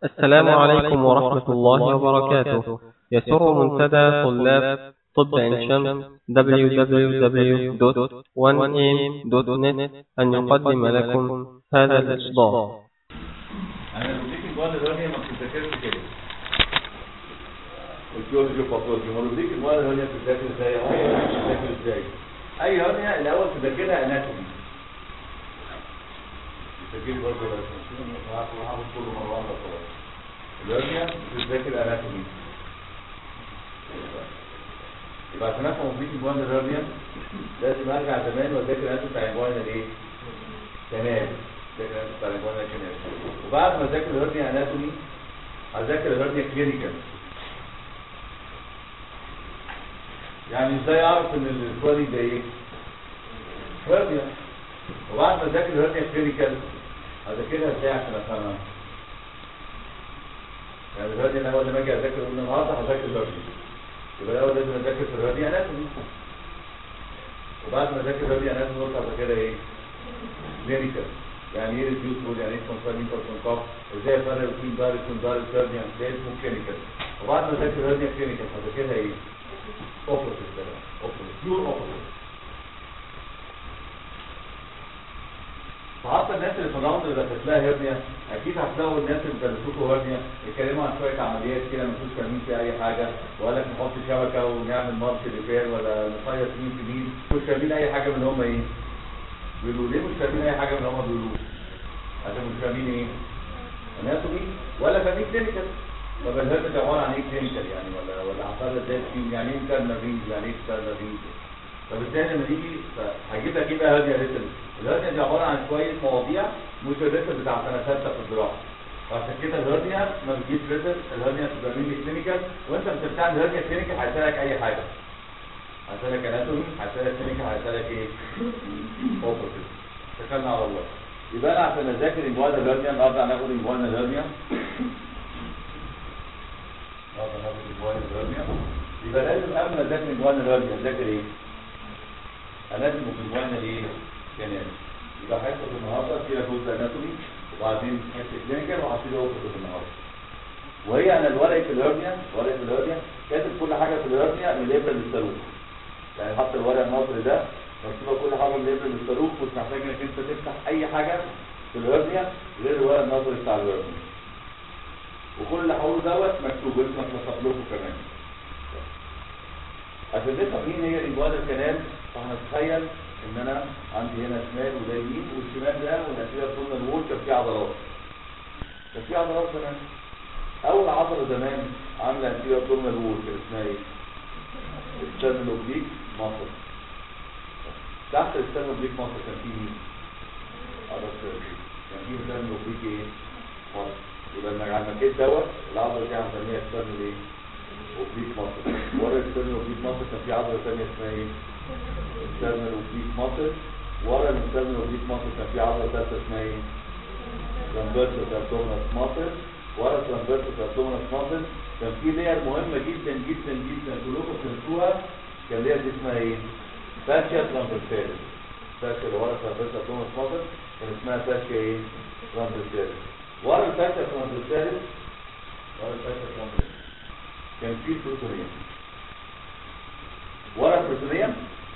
السلام عليكم ورحمة الله وبركاته يسر منتدى طلاب طب عين شمس www.1am.net أن يقدم لكم هذا الإصدار انا لو ديك المواد الهونية ما بتذاكرش كده الجيولوجي وباثولوجي ما لو ديك المواد الهونية بتذاكر ازاي اهو بتذاكر ازاي اي هونية الاول تذاكرها اناتومي تذاكري برضه ولا هاخد كله مرة واحدة خلاص الهونية بتذاكر اناتومي يبقى عشان افهم مفيش المواد الهونية لازم ارجع زمان واذاكر اناتومي بتاع المواد الايه؟ كنال ذاكر اناتومي بتاع المواد كنال وبعد ما اذاكر الهرنيا اناتومي هذاكر الهرنيا كلينيكال يعني ازاي اعرف ان الكوالي ده ايه هرنيا وبعد ما اذاكر الهرنيا كلينيكال هذاكرها ازاي عشان افهمها يعني الهرنيا انا اول لما اجي اذاكر قلنا النهارده هذاكر الهرنيا يبقى الاول لازم اذاكر في الهرنيا اناتومي وبعد ما اذاكر الهرنيا اناتومي قلت هذاكرها ايه كلينيكال يعني ايه ريديوس مود يعني ايه كونفيرمين كونكاف ازاي افرق بين دايركت ودايركت هيرنيا ازاي اسمه كلينيكال وبعد ما اذاكر هيرنيا كلينيكال هذاكرها ايه اوبوزيت كده اوبوزيت بيور اوبوزيت فحتى الناس اللي في الراوند اللي دخلت لها هيرنيا اكيد هتلاقوا الناس اللي درسوكوا هيرنيا يتكلموا عن شويه عمليات كده ما كانوش فاهمين فيها اي حاجه وقال لك نحط شبكه ونعمل مارش ريبير ولا نخيط مين في مين مش فاهمين اي حاجه من اللي هم ايه بيقولوا ليه مش فاهمين اي حاجه من اللي هم بيقولوه عشان مش فاهمين ايه اناتومي ولا فاهمين كلينيكال طب الهرم ده عباره عن ايه كلينيكال يعني ولا ولا هنفرق ازاي فيه يعني ايه انترنال رينج يعني ايه اكسترنال رينج طب ازاي لما نيجي هجيب لك ايه بقى هرنيا ريتل الهرنيا دي عباره عن شويه مواضيع مش الريتل بتاع سنه ثالثه في الجراحه فعشان كده الهرنيا ما بتجيش ريتل الهرنيا بتبقى مين كلينيكال وانت بتبتعد الهرنيا كلينيكال هيسالك اي حاجه هيسالك اناتومي هيسالك كلينيكال هيسالك ايه اوبوزيت اتكلنا على الله يبقى انا عشان اذاكر انجوانا الهرنيا النهارده هناخد انجوانا الهرنيا النهارده هناخد انجوانا الهرنيا يبقى لازم قبل ما اذاكر انجوانا الهرنيا اذاكر ايه؟ اناتومي في انجوانا ايه؟ كنال يبقى حصه النهارده فيها جزء اناتومي وبعدين حصه كلينيكال وهشيل اوبوزيت النهارده وهي انا الورقه في الهرنيا ورقه في الهرنيا كاتب كل حاجه في الهرنيا من الابره للصاروخ يعني حتى الورق النظري ده مكتوبه كل حاجه من الابره للصاروخ مش محتاج انك انت تفتح اي حاجه في الهرنيا غير الورق النظري بتاع الهرنيا وكل اللي هقوله دوت مكتوب اسمك نصب لكم كمان عشان نفهم مين هي الانجوان الكنال فهنتخيل ان انا عندي هنا شمال وده يمين والشمال ده والنتيجه طولنا الوول كان فيه عضلات كان فيه عضلات زمان اول عضله زمان عامله نتيجه طولنا الوول كان اسمها ايه؟ السترن اوبليك مصر تحت السترن اوبليك مصر كان فيه مين؟ عضله كان فيه سترن اوبليك ايه؟ مصر يبقى لما على المكان دوت العضله دي هنسميها سترن ايه؟ اوبليك مصر ورا السترن اوبليك مصر كان في عضله ثانيه اسمها ايه؟ سترن اوبليك مصر ورا السترن اوبليك مصر كان في عضله ثالثه اسمها ايه؟ ترامبرسال ابدومينال مصر ورا الترامبرسال ابدومينال مصر كان في لير مهمه جدا جدا جدا كلكم فهمتوها كان لير دي اسمها ايه؟ فاشيا ترامبرسالس فاشيا اللي ورا الترامبرسال ابدومينال مصر كان اسمها فاشيا ايه؟ ترامبرسالس ورا الفاشيا ترامبرسالس ورا الفاشيا ترامبرسالس كان في بروتونيوم ورا البروتونيوم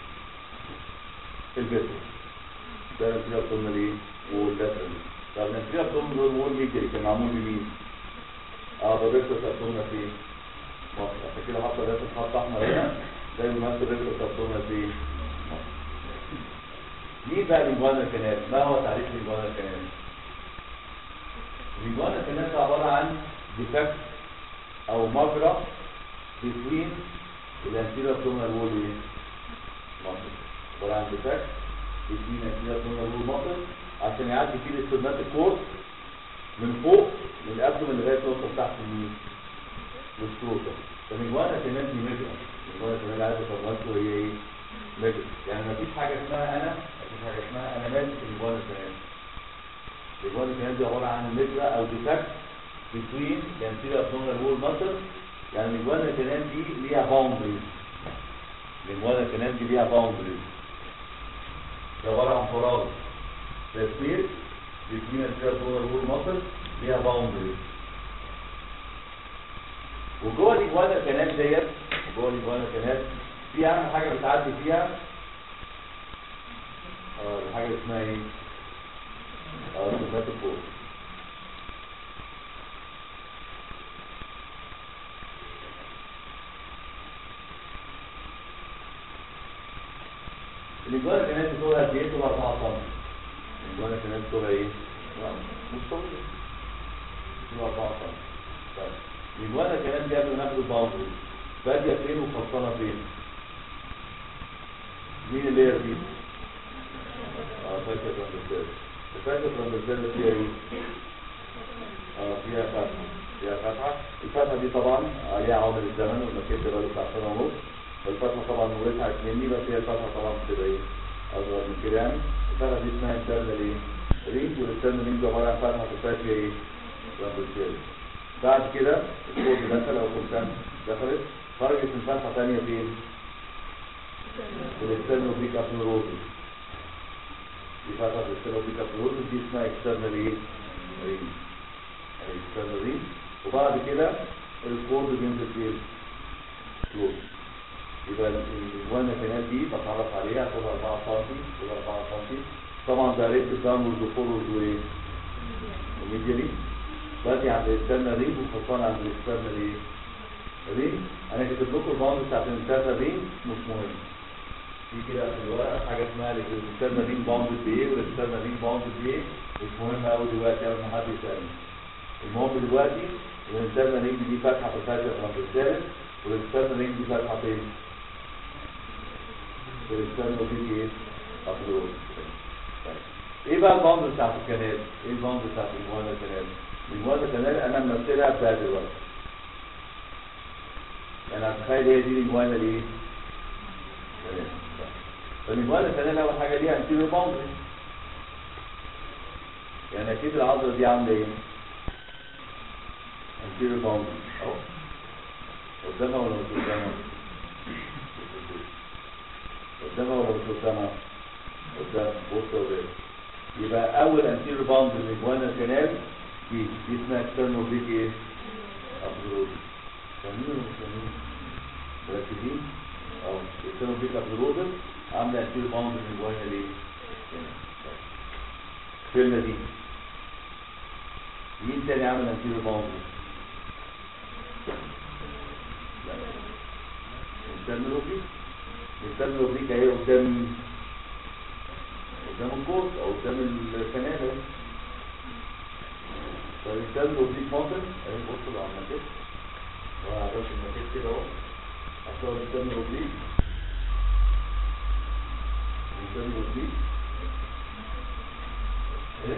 الفيتر ده نسيب ضمن الايه؟ واللاترال طب نسيب ضمن الوول ميديا كان معمول بمين؟ اه بريكتوس ابدومنا فين؟ مصر عشان كده حاطه ريكتوس خط احمر هنا ده بيمثل ريكتوس ابدومنا فين؟ مصر مين بقى الانجوانا كانال؟ ما هو تعريف الانجوانا كانال؟ الانجوانا كانال ده عباره عن ديفكت او مجرى بين الانتيريور ابدومينال وول ايه؟ مصر عباره عن ديفكت بين الانتيريور ابدومينال وول مصر عشان يعدي فيه الاسترماتيك كورس من فوق من الابدومين لغايه توصل تحت مين؟ للسكروتم فالمجوانا كمان دي مجرى المجوانا كمان عايزه تفضل هي ايه؟ مجرى يعني مفيش حاجه اسمها انا مفيش حاجه اسمها انا مالي في المجوانا كمان المجوانا كمان دي عباره عن مجرى او ديفكت between the anterior abdominal wall muscle يعني المجوانا كمان دي ليها باوندريز المجوانا كمان دي ليها باوندريز ده عباره عن فراغ تسمير between anterior abdominal wall muscle ليها باوندريز وجوه الاجوانا كانال ديت جوه الاجوانا كانال في اهم حاجه بتعدي فيها اه الحاجه اللي اسمها ايه؟ اه السوماتوفور الاجوانا كانال بتقولها قد ايه؟ بتقولها 4 سم الاجوانا كانال بتقولها ايه؟ لا مش طويله بتقولها 4 سم طيب الاجوانا كانال دي قبل ما ناخد الباوندري باديه فين وخلصانه فين؟ مين اللي هي دي؟ اه فاكر ترانزستور فاكر ترانزستور فيها ايه؟ اه فيها فتحة فيها فتحة الفتحة دي طبعا عليها عوامل الزمن والمكان ده بقاله بتاع سنة ونص الفتحة طبعا وسعت مني بس هي الفتحة طبعا بتبقى ايه؟ أصغر من كده يعني الفتحة دي اسمها انترنال ايه؟ رينج والانترنال رينج عبارة عن فتحة بتاعت فيها ايه؟ ترانزستور بعد كده الكود دخل او كونتان دخلت خرجت من فتحة تانية فين؟ في الاكسترنال بيك ابنوروزس دي فتحة الاكسترنال بيك ابنوروزس دي اسمها اكسترنال ايه؟ رينج الاكسترنال رينج وبعد كده الكود بينزل فين؟ كلوز يبقى الجوانا كانال دي بتعرف عليها طولها 4 سم طولها 4 سم طبعا ده ريت داونورد وفورورد وايه؟ وميديالي دلوقتي عند الاكسترنال رينج وخصوصا عند الاكسترنال ايه؟ رينج انا كاتب لكم الباوند بتاعت الاكسترنال رينج مش مهم في كده في الورقه حاجه اسمها الاكسترنال رينج باوند بايه والاكسترنال رينج باوند بايه مش مهم قوي دلوقتي قبل ما حد يسالني المهم دلوقتي الاكسترنال رينج دي فتحه في الفاتحه الرمز الثالث والاكسترنال رينج دي فتحه فين؟ في الاكسترنال رينج ايه؟ ابلود ايه بقى الباوند بتاعت الكنال؟ ايه الباوند بتاعت الموانا كنال؟ الموانا كنال انا ممثلها بتاع دلوقتي يعني هتخيل هي دي الموانا الايه؟ فالموانا كنال اول حاجه ليها انتيريور باوندري يعني اكيد العضله دي عامله ايه؟ انتيريور باوندري اهو قدامها ولا مش قدامها؟ قدامها ولا مش قدامها؟ قدام بص يا ولاد يبقى اول انتيريور باوندري من جوانا الكنال دي دي اسمها اكسترنال بيك ايه؟ ابزرود فاهمين ولا مش فاهمين؟ مركزين؟ اهو اكسترنال بيك ابزرود عامله انتيريور باوندري من جوانا ليه؟ الكلمه دي مين تاني عمل انتيريور باوندري؟ الانترنال اوبليك الانترنال اوبليك اهي قدام مين؟ قدام الكورس او قدام الكنال اهي فالانترنال اوبليك مونتن اهي بصوا على المكت وعلى راس المكت كده اهو هتلاقوا الانترنال اوبليك الانترنال اوبليك ايه؟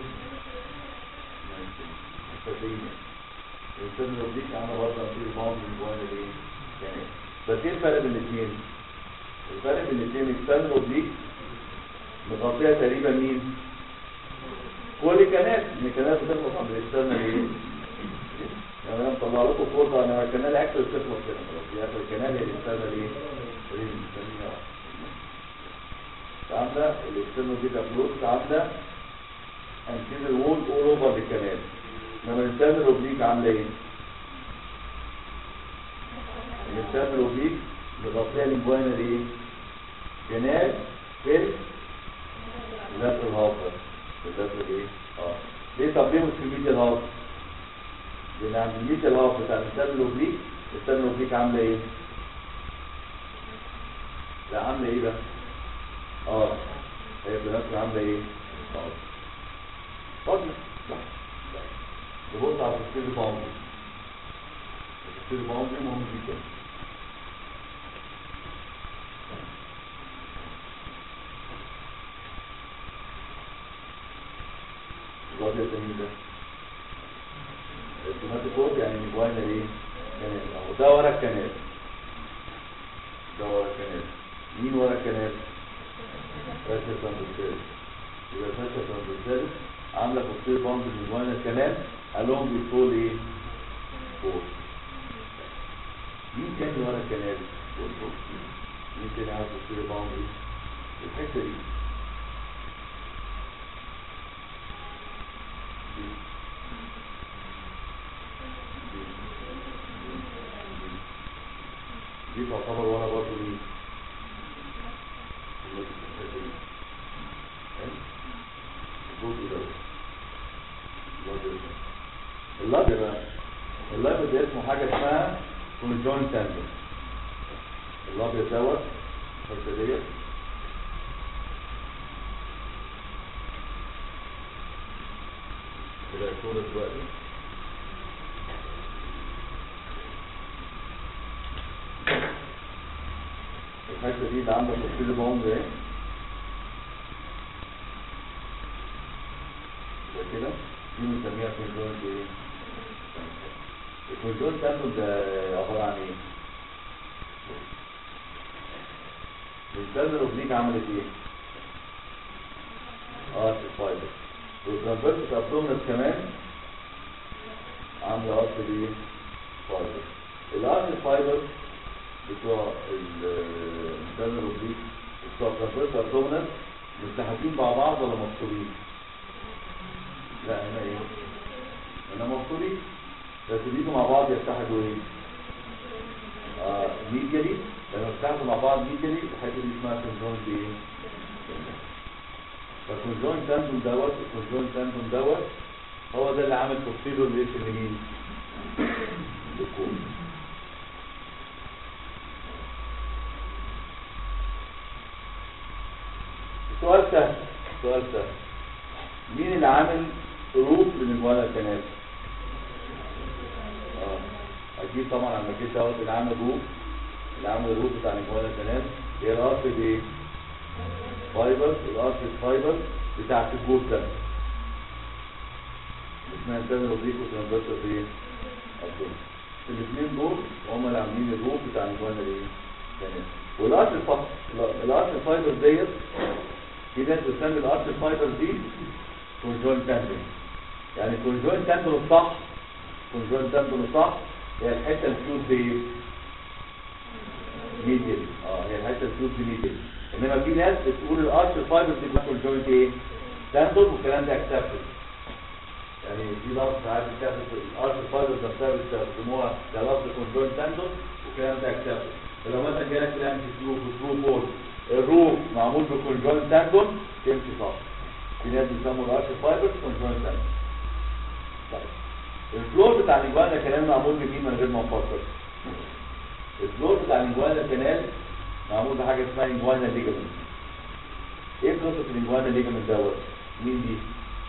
ماشي الانترنال اوبليك عامله برضه انتيريور باوند من جوانا الايه؟ يعني بس ايه الفرق بين الاثنين؟ الفرق بين الاثنين اكسترنال اوبليك مغطيه تقريبا مين؟ كل الكنال ان الكنال بتخلص عند الاكسترنال ايه؟ يعني انا مطلع لكم فوطه انا الكنال اكتر بتخلص كده خلاص في اخر الكنال هي الاكسترنال ايه؟ ريم بنسميها عامله الاكسترنال بيتا فلوس عامله انتيريور وول اول اوفر الكنال انما الانترنال اوبليك عامله ايه؟ الانترنال اوبليك مغطيه الانجوانا ايه؟ كنال في اللاترال هاوفر في اللاترال ايه؟ اه ليه طب ليه مش في الميديال هاوف؟ لان عند الميديال هاوف بتاع الانترنال اوبليك الانترنال اوبليك عامله ايه؟ لا عامله ايه بقى؟ اه هي في اللاترال عامله ايه؟ اه فاضيه نبص على التفسير الباوندري التفسير الباوندري مهم جدا الوضع الجميل ده التوماتيكوز يعني من جوانا ايه؟ كنال اهو ده ورا الكنال ده ورا الكنال مين ورا الكنال؟ راسل ترانزستيرس يبقى راسل ترانزستيرس عامله تفسير باوندري من جوانا الكنال along with full ايه؟ فوق مين تاني ورا الكنال؟ مين تاني عارف تفسير باوندري؟ الحته دي تعتبر ورا برضه مين؟ الحتة دي. حلو؟ الجزء ده الجزء ده. اللاب بقى اللاب ده اسمه حاجة اسمها كونجوين تاندم الابيض دوت الحته ديت كده الصورة دلوقتي الحته دي اللي عندك تفصيل بوند اهي زي كده دي بنسميها كونجوين ايه الكونجوين تاندم ده عباره عن ايه؟ الانترنال اوبليك عملت ايه؟ ارت فايبر والترانفيرس ابدومينال كمان عامله ارت دي فايبر الارت فايبر بتوع الانترنال اوبليك بتوع الترانفيرس ابدومينال متحدين مع بعض ولا مفصولين؟ لا هنا ايه؟ هنا مفصولين بس بيجوا مع بعض يتحدوا ايه؟ آه ميديالي لما بتاخدوا مع بعض ميديالي الحته دي اسمها كونجوينت ايه؟ فالكونجوينت تاندوم دوت الكونجوينت تاندوم دوت هو ده اللي عامل بوستيريور ليش لمين؟ للكون سؤال سهل سؤال سهل مين اللي عامل روف للموالة كانال؟ اه اكيد طبعا لما جيت دوت اللي عامل روف اللي عامل الروف بتاع الموالة كانال هي الارض ايه؟ فايبر الارض فايبر بتاعت الجوف ده اسمها انترنال اوبليك وترانفيرسال ايه؟ أبدون. الاثنين دول هم اللي عاملين الروف بتاع الموالة ايه؟ كانال والارض الفايبر الارض الفايبر ديت في ناس بتسمي الارض الفايبر دي كونجوين تاندون يعني كونجوين تاندون الصح كونجوين تاندون الصح هي الحته الفيوز دي ميديال اه هي الحته الفيوز دي ميديال انما في ناس بتقول الارش فايبر دي كونجوين ايه تاندون والكلام ده اكسبتد يعني في لفظ ساعات بتاخد الارش فايبر نفسها بيستخدموها كلفظ كونجوين تاندون والكلام ده اكسبتد فلو مثلا جالك كلام في سلوك وسلوك بول الروف معمول بكونجوين تاندون تمشي صح في ناس بيسموا الارش فايبر كونجوين تاندون طيب الفلور بتاع الانجوانا كانال معمول بمين من غير ما نفكر الفلور بتاع الانجوانا كانال معمول بحاجه اسمها انجوانا ليجامنت ايه قصه الانجوانا ليجامنت دوت مين دي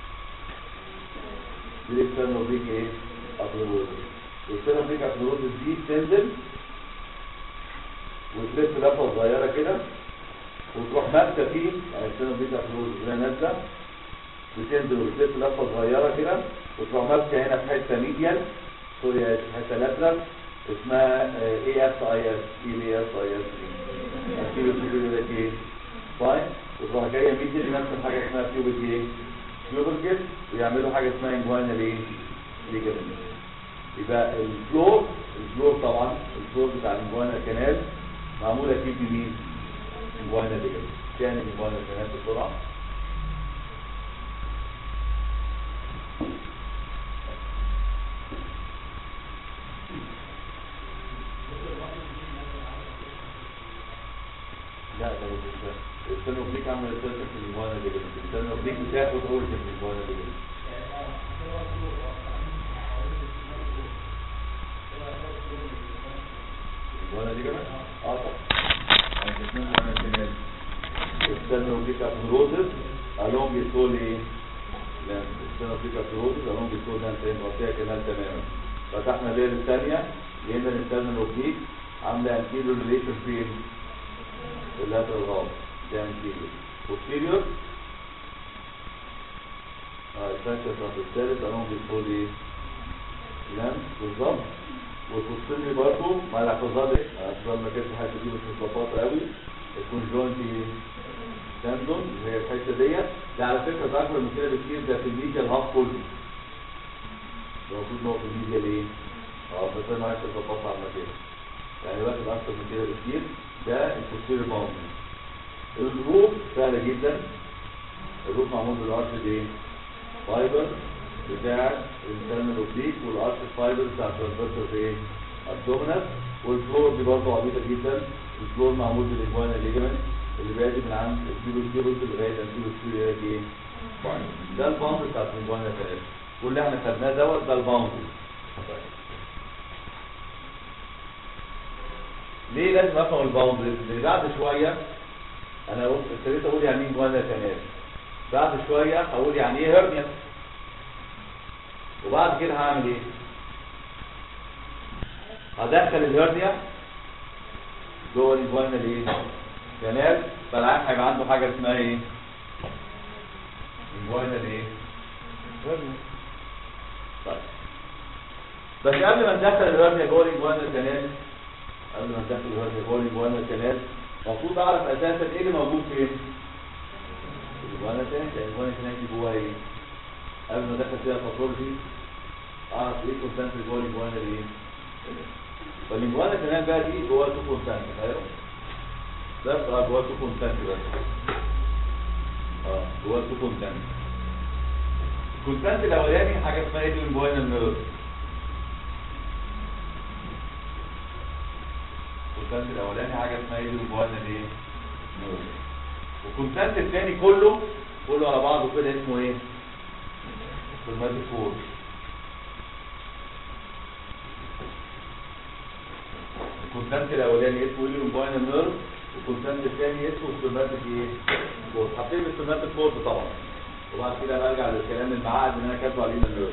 دي الاكسترنال بيك ايه ابلوروزس الاكسترنال بيك ابلوروزس دي تنزل وتلف لفه صغيره كده وتروح ماسكه فيه يعني الاكسترنال بيك ابلوروزس اللي نازله بتنزل وتلف لفه صغيره كده وتروح ماسكه هنا في حته ميديال سوري في حته لاترال اسمها اي اس اي اس اي اس اي اس اكيد بتقول لك ايه فاين وتروح جايه ميديال نفس الحاجه اسمها كيوبيك ايه كيوبيك ويعملوا حاجه اسمها انجوانا ايه ليجامنت يبقى الفلور الفلور طبعا الفلور بتاع الانجوانا كانال معمول اكيد بمين؟ انجوانا ليجامنت كان انجوانا كانال بسرعه لا ده مش ده السنة اوبليك عمل اساسا في الموانا دي جدا السنة اوبليك بتاخد اوريجن من الموانا دي جدا الموانا دي جدا اه طبعا يعني الاثنين موانا كمان السنة اوبليك ابنوروزس along the soul ايه لا السنة اوبليك ابنوروزس along the soul ده انت مغطيها كمان تماما فتحنا الليل الثانية لقينا الانترنال اوبليك عاملة anterior relation فين اللاترال هاف ده anterior posterior اه الفاكتور بتاعت الثالث along the full ايه لام بالظبط والبوستيريور برضه مع الاعتذار الاعتذار ما كانش حاجه دي بس ببساطه قوي الكونجوينت تندون اللي هي الحته ديت ده على فكره ده اكبر من كده بكتير ده في الميديال هاف كله ده المفروض ان هو في الميديال ايه؟ اه بس انا عايز ابسطها على المكان يعني واخد اكتر من كده بكتير ده البوستيريور باوند الروف سهله جدا الروف معمول بالارش دي فايبر بتاع الانترنال اوبليك والارش فايبر بتاع الترانسفيرسال ايه ابدومينال والفلور دي برضه عبيطه جدا الفلور معمول بالانجوانا ليجمنت اللي بادي من عند الكيلو كيلو لغايه الكيلو كيلو ايه ده الباوند بتاع الانجوانا ثلاثه واللي احنا خدناه دوت ده الباوند ليه لازم افهم الباوند لان بعد شويه انا قلت ابتديت اقول يعني ايه انجوانا كانال بعد شويه هقول يعني ايه هرنيا وبعد كده هعمل ايه هدخل الهرنيا جوه الانجوانا ايه كانال فالعيان هيبقى عنده حاجه اسمها ايه انجوانا ايه هرنيا طيب بس قبل ما ندخل الهرنيا جوه الانجوانا كانال قبل ما ندخل الهرنيا جوه الانجوانا كانال المفروض اعرف اساسا ايه اللي موجود فين الانجوانا كانال الانجوانا كانال دي جواها ايه قبل ما ادخل فيها باثولوجي اعرف ايه كونسنت جوه الانجوانا ايه فالانجوانا كانال بقى دي جواها تو كونسنت ايوه ده بقى جواه تو كونسنت بس اه جواه تو كونسنت الكونسنت الاولاني حاجه اسمها ايه الانجوانا نيرف الكونسنت الاولاني حاجه اسمها ايه الانجوانا ايه نيرف والكونسنت الثاني كله كله على بعضه كده اسمه ايه سpermatophore الكونسنت الاولاني اسمه ايه الانجوانا نيرف والكونسنت الثاني اسمه سpermatic ايه فورد حاطين السpermatic فورد طبعا وبعد كده برجع للكلام المعقد اللي انا كاتبه عليه النيرف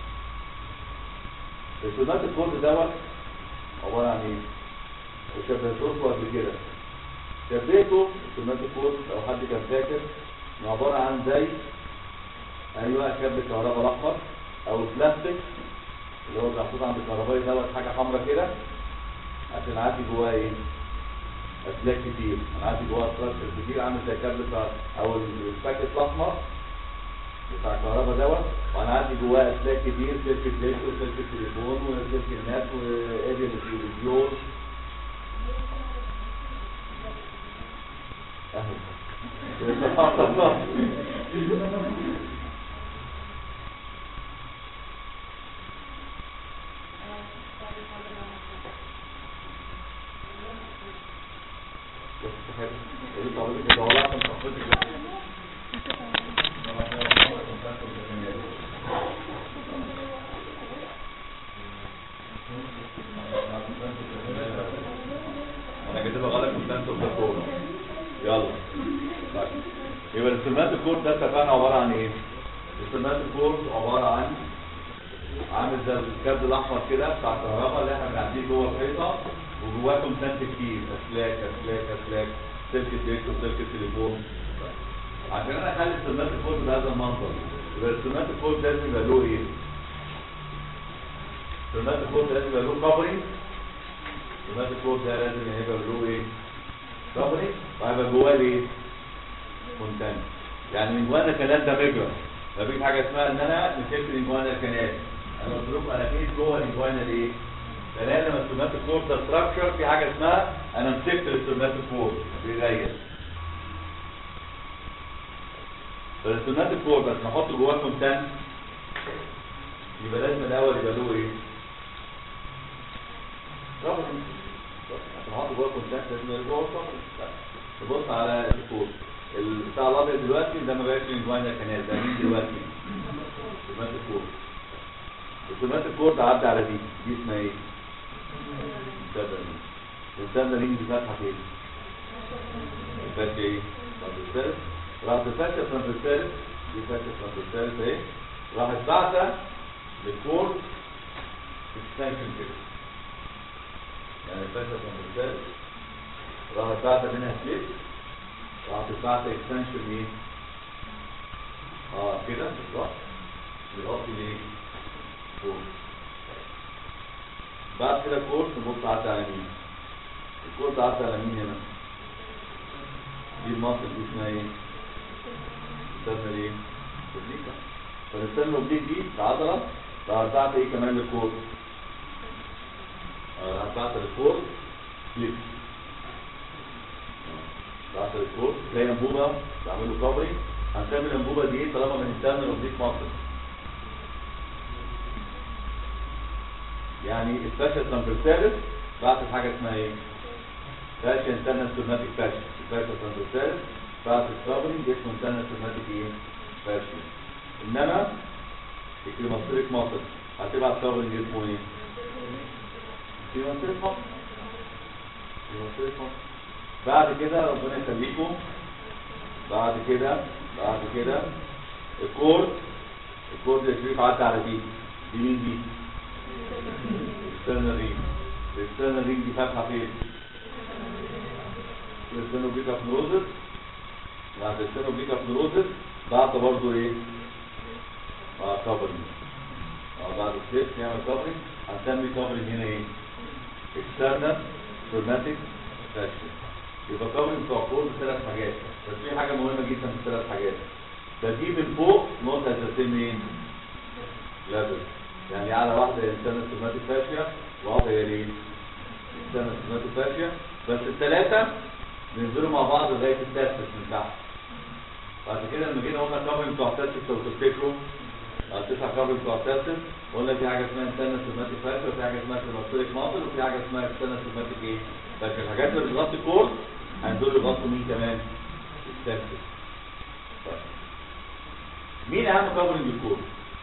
السpermatic فورد دوت عباره عن ايه وشبهته لكم قبل كده شبهته السpermatic فورد لو حد كان فاكر انه عباره عن زي ايوه كابل الكهرباء الاحمر او البلاستيك اللي هو محطوط عند الكهربائي دوت حاجه حمراء كده عشان اعدي جواه ايه اسلاك كتير انا عندي جواه اسلاك كتير عامل زي كابل بتاع او الباكت الاحمر بتاع الكهرباء دوت وانا عندي جواه اسلاك كتير سلك ليش وسلك التليفون وسلك النت وادي التلفزيون اهو انا كاتبها غلط كنت انت وكاتبها يلا طيب يبقى السمات الكورد ده اتفقنا عباره عن ايه السمات الكورد عباره عن عامل زي الكابل الاحمر كده بتاع الكهرباء اللي احنا بنعديه جوه الحيطه وجواه كونتنت كتير اسلاك اسلاك اسلاك سلك التليفون وسلك التليفون عشان انا اخلي السمات الكورد بهذا المنظر يبقى السمات الكورد لازم يبقى له ايه؟ السمات الكورد لازم يبقى له كفرنج السمات الكورد ده لازم يبقى له ايه؟ كفرنج وهيبقى جواه ايه؟ كونتنت يعني من جوانا كانال ده مجرى مفيش حاجه اسمها ان انا مسكت الانجوانا كانال انا قلت لكم انا فين جوه الانجوانا الايه؟ فلان لما السمات الكورد ده ستراكشر في حاجه اسمها انا مسكت السمات الكورد بيغير فالسمات الكورد بس نحط جواه كونتنت يبقى لازم الاول يبقى له ايه؟ كفرنج عشان احط جواه كونتنت لازم يبقى جوه كفرنج تبص على الكورد البتاع الابيض دلوقتي ده ما بقاش انجوانا كانال ده مين دلوقتي؟ سمات الكورد السمات الكورد عدى على دي دي اسمها ايه؟ مسدرين والمسدرين دي فاتحه فين؟ فاتحه ايه؟ ترانسفيرس راحت فاتحه ترانسفيرس دي فاتحه ترانسفيرس اهي راحت بعتها للكورد اكستنشن كده يعني فاتحه ترانسفيرس راحت بعتها منها سليب راحت بعتها اكستنشن ايه؟ اه كده بالظبط بيغطي ليه؟ كورد بعد كده كورد نبص عدى على مين الكورد عدى على مين هنا دي المنطقة دي اسمها ايه استنى ايه اوبليكا فنستنى الاوبليك دي العضلة راح بعت ايه كمان للكورد راح بعت للكورد فليكس بعت للكورد زي انبوبة بعمل له كفرنج هنسمي الانبوبة دي ايه طالما بنستنى الاوبليك مصر يعني الفاشل ترانسفيرسالس بعت حاجه اسمها ايه فاشل انترنال سوماتيك فاشل الفاشل ترانسفيرسالس بعت الكفرنج اسمه انترنال سوماتيك ايه فاشل انما الكريماتوريك ماسل هتبعت كفرنج اسمه ايه كريماتوريك ماسل كريماتوريك ماسل بعد كده ربنا يخليكم بعد كده بعد كده الكورد الكورد يا شريف عدى على دي دي مين دي؟ الاكسترنال رينج الاكسترنال رينج دي فاتحه فين؟ الاكسترنال نوروزس بعد الاكسترنال نوروزس بعد برضه ايه؟ بعد كفرنج اه بعد السيف نعمل كفرنج هنسمي كفرنج هنا ايه؟ اكسترنال سوماتيك فاشل يبقى كفرنج بتوع كورد ثلاث حاجات بس في حاجه مهمه جدا في الثلاث حاجات بجيب من فوق نقطه هترسم مين؟ لابل يعني على واحده هي السنه سوماتيك فاشيا وواحده هي ايه؟ السنه سوماتيك فاشيا بس الثلاثه بينزلوا مع بعض لغايه التاسس من تحت بعد كده لما جينا قلنا كفرنج بتوع التاسس لو تفتكروا التسع كفرنج بتوع التاسس قلنا في حاجه اسمها السنه سوماتيك فاشيا وفي حاجه اسمها كريماتوريك ماسل وفي حاجه اسمها السنه سوماتيك ايه؟ فاشيا الحاجات اللي بتغطي الكورد هينزلوا يغطوا مين كمان؟ التاسس طيب مين اهم كفرنج للكورد؟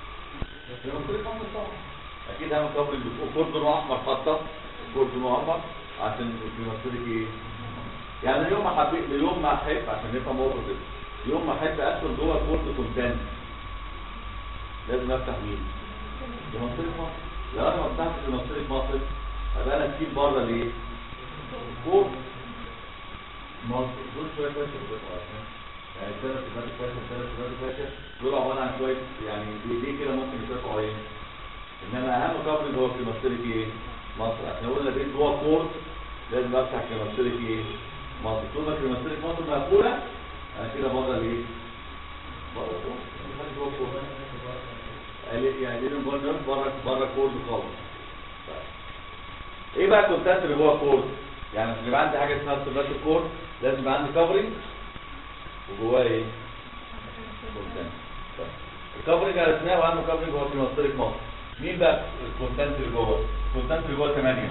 اكيد اهم كفرنج للكورد كورد لونه احمر خطه كورد لونه احمر عشان بيمثلك ايه؟ يعني اليوم ما حبيت اليوم ما احب عشان نفهم موقف كده يوم ما احب ادخل جوه الكورد كونتنت لازم افتح مين؟ بيمثلك مصر لو انا ما فتحتش بيمثلك مصر ابقى انا كتير بره ليه؟ كورد مصر دول شويه فاشل يعني الثلاث صفات الفاشل الثلاث صفات الفاشل دول عباره عن شويه يعني ليه كده ممكن يترفعوا ايه؟ انما اهم كفرنج هو كريماتوريك ايه؟ مصر احنا قلنا بيت جوه كورد لازم افتح كريماتوريك ايه؟ مصر طول ما كريماتوريك مصر مقفوله انا كده بره ليه؟ بره كورد مش جوه كورد قال يعني ليه بره بره بره كورد خالص طيب. ايه بقى الكونتنت اللي جوه كورد؟ يعني عشان يبقى عندي حاجه اسمها سيرفات الكورد لازم يبقى عندي كفرنج وجواه ايه؟ كونتنت طيب. الكفرنج عرفناه واهم كفرنج هو كريماتوريك مصر مين بقى الكونتنت اللي جوه؟ الكونتنت اللي جوه 8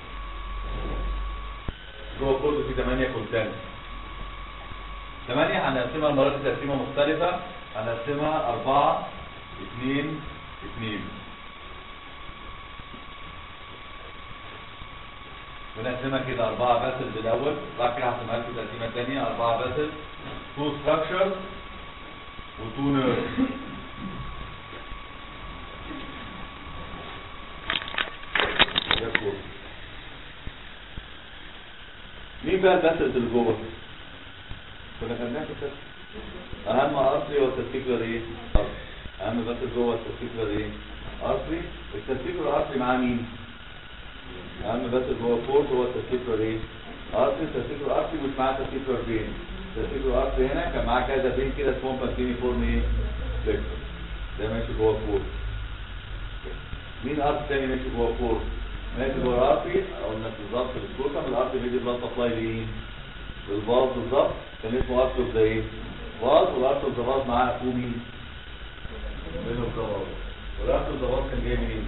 جوه كله في 8 كونتنت 8 هنقسمها المرات دي تقسيمه مختلفه هنقسمها 4 2 2 ونقسمها كده أربعة باسل الأول بعد كده هقسمها لكم تقسيمة تانية أربعة باسل تو ستراكشر وتو نيرف ده كله. مين بقى الباسلز اللي جوه؟ كنا خدناها في التست. أهم أرتري هو التستيكولار إيه؟ أرتري. أهم باسل جوه التستيكولار إيه؟ أرتري. التستيكولار أرتري معاه مين؟ اهم بس اللي هو فورد هو التستيكولار ايه ارتري التستيكولار ارتري مش معاه تستيكولار فين التستيكولار ارتري هنا كان معاه كذا فين كده اسمهم بانتيني فورم ايه فليكسور ده ماشي جوه فورد مين ارتري تاني ماشي جوه فورد ماشي جوه ارتري قلنا بالظبط في السكوتم الارتري بيدي بلاد سبلاي لايه للباص بالظبط كان اسمه ارتري ده ايه باص والارتري ده باص معاه اخوه مين منه ده باص والارتري ده باص كان جاي منين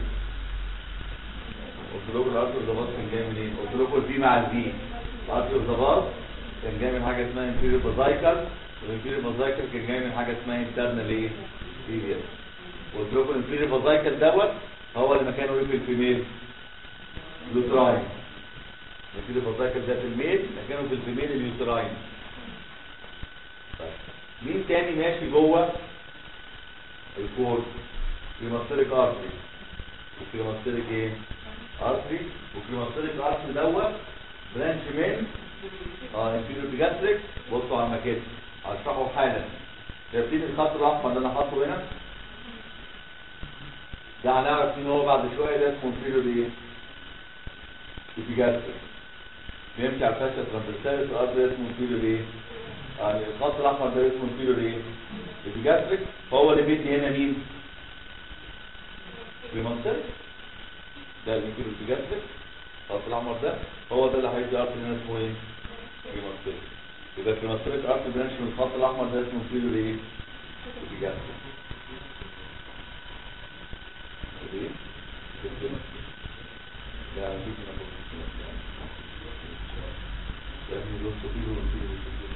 قلت لكم الارض الضباط كان جاي منين؟ قلت لكم الفي مع الفي الارض الضباط كان جاي من حاجه اسمها انفيريور بازايكال والانفيريور بازايكال كان جاي من حاجه اسمها انترنال ايه؟ سيريال قلت لكم الانفيريور بازايكال دوت هو اللي مكانه ايه في الفيميل؟ لوتراين الانفيريور بازايكال ده في الميل مكانه في الفيميل اليوتراين طيب مين تاني ماشي جوه الكورد؟ كريماتوريك ارتري وكريماتوريك ايه؟ ارتري وكريماتوريك ارتري دوت برانش من اه انفيريور بيجاستريك بصوا على المكان هشرحه حالا شايفين الخط الاحمر اللي انا حاطه هنا ده هنعرف مين هو بعد شويه ده اسمه انفيريور ايه؟ بيجاستريك بيمشي على الفاشة ترانسفيرساليس الارض ده اسمه انفيريور ايه؟ يعني الخط الاحمر ده اسمه انفيريور ايه؟ بيجاستريك فهو اللي بيدي هنا مين؟ كريماتوريك ده الانفيريور بيجاستريك الخط الاحمر ده هو ده اللي هيدي ارت هنا اسمه ايه؟ كريماتوريك يبقى كريماتوريك ارت برانش من الخط الاحمر ده اسمه انفيريور ايه؟ بيجاستريك ايه؟ لا مفيش هنا بروتين لازم يبص فيه ويبص فيه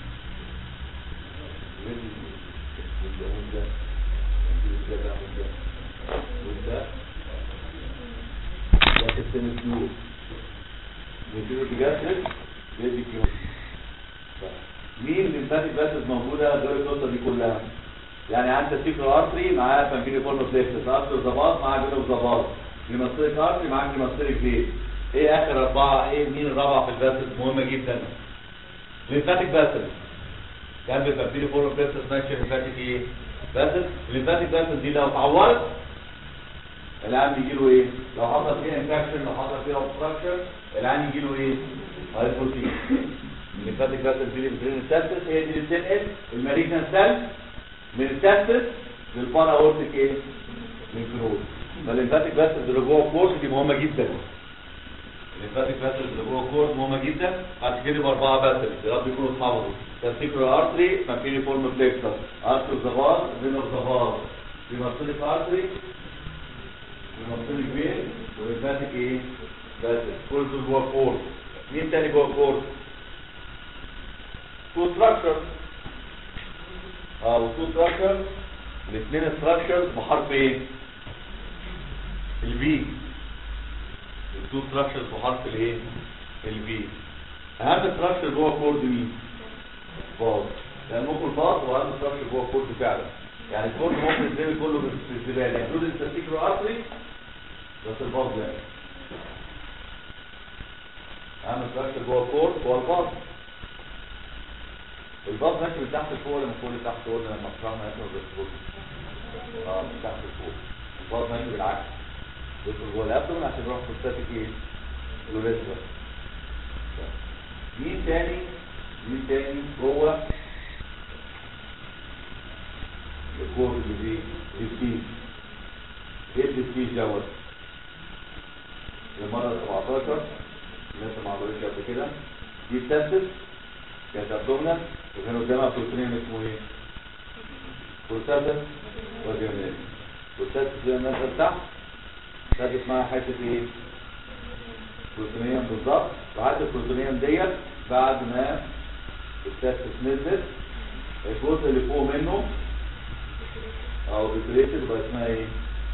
لازم يبقى ده وده ده وده وده ده سيستم الفلوس بيجيله بجد بيدي كيلو مين الليمفاتيك باسز موجوده غير القصه دي كلها يعني عندك سيكرو ارتري معاه فانجيلي فورنو بليكسس ارتر زباط معاه جنوب زباط جيماستريك ارتري معاه جيماستريك فين ايه اخر اربعه ايه مين الرابعه في الباسز مهمه جدا ليمفاتيك باسز جنب الفانجيلي فورنو بليكسس ماشي ليمفاتيك ايه باسز الليمفاتيك باسز دي لو اتعورت العيان بيجي له ايه لو حصل فيها انفكشن لو حصل فيها اوبستراكشن العيان يجي له ايه هايبروتين الليمفاتيك باسل دي البرين سيلز هي دي اللي بتنقل المالجنان سيل من السيلز للبارا اورتيك ايه للجروث فالليمفاتيك باسل اللي جوه الكورس دي مهمه جدا الليمفاتيك باسل اللي جوه الكورس مهمه جدا عشان كده يبقى اربعه باسل يا رب يكونوا اتحفظوا تستيكرو ارتري فانفيري فورم بليكسس ارتر زبار فينر زبار ديماستريك ارتري ديماستريك فين والليمفاتيك ايه باسل كل دول جوه الكورس مين تاني جوه الكورس تو ستراكشر اه وتو ستراكشر الاثنين ستراكشرز بحرف ايه البي التو ستراكشرز بحرف الايه البي اهم ستراكشر جوه الكورد مين باظ لان ممكن باظ واهم ستراكشر جوه الكورد فعلا يعني الكورد ممكن يترمي كله في الزباله يعني دول التستيكرو ارتري بس الباظ لا اهم ستراكشر جوه الكورد هو الباظ الباص ماشي من تحت لفوق ولا من فوق لتحت قلنا لما طلعنا احنا بالفوق اه من تحت لفوق الباص ماشي بالعكس يدخل جوه الابدومن عشان يروح في الستاتيك ايه؟ الوريثرا مين تاني مين تاني جوه الكور اللي دي السبيس ايه السبيس دوت المرة 17 لسه ما عملوش قبل كده دي التاسس كانت ابدومنال وكان قدامها بروتين اسمه ايه؟ بروتاتس وجرنال بروتاتس زي ما نزل تحت ده اسمها حته ايه؟ بروتينيوم بالظبط وحته البروتينيوم ديت بعد ما التاسس نزلت الجزء اللي فوق منه او بتريتد بقى اسمها ايه؟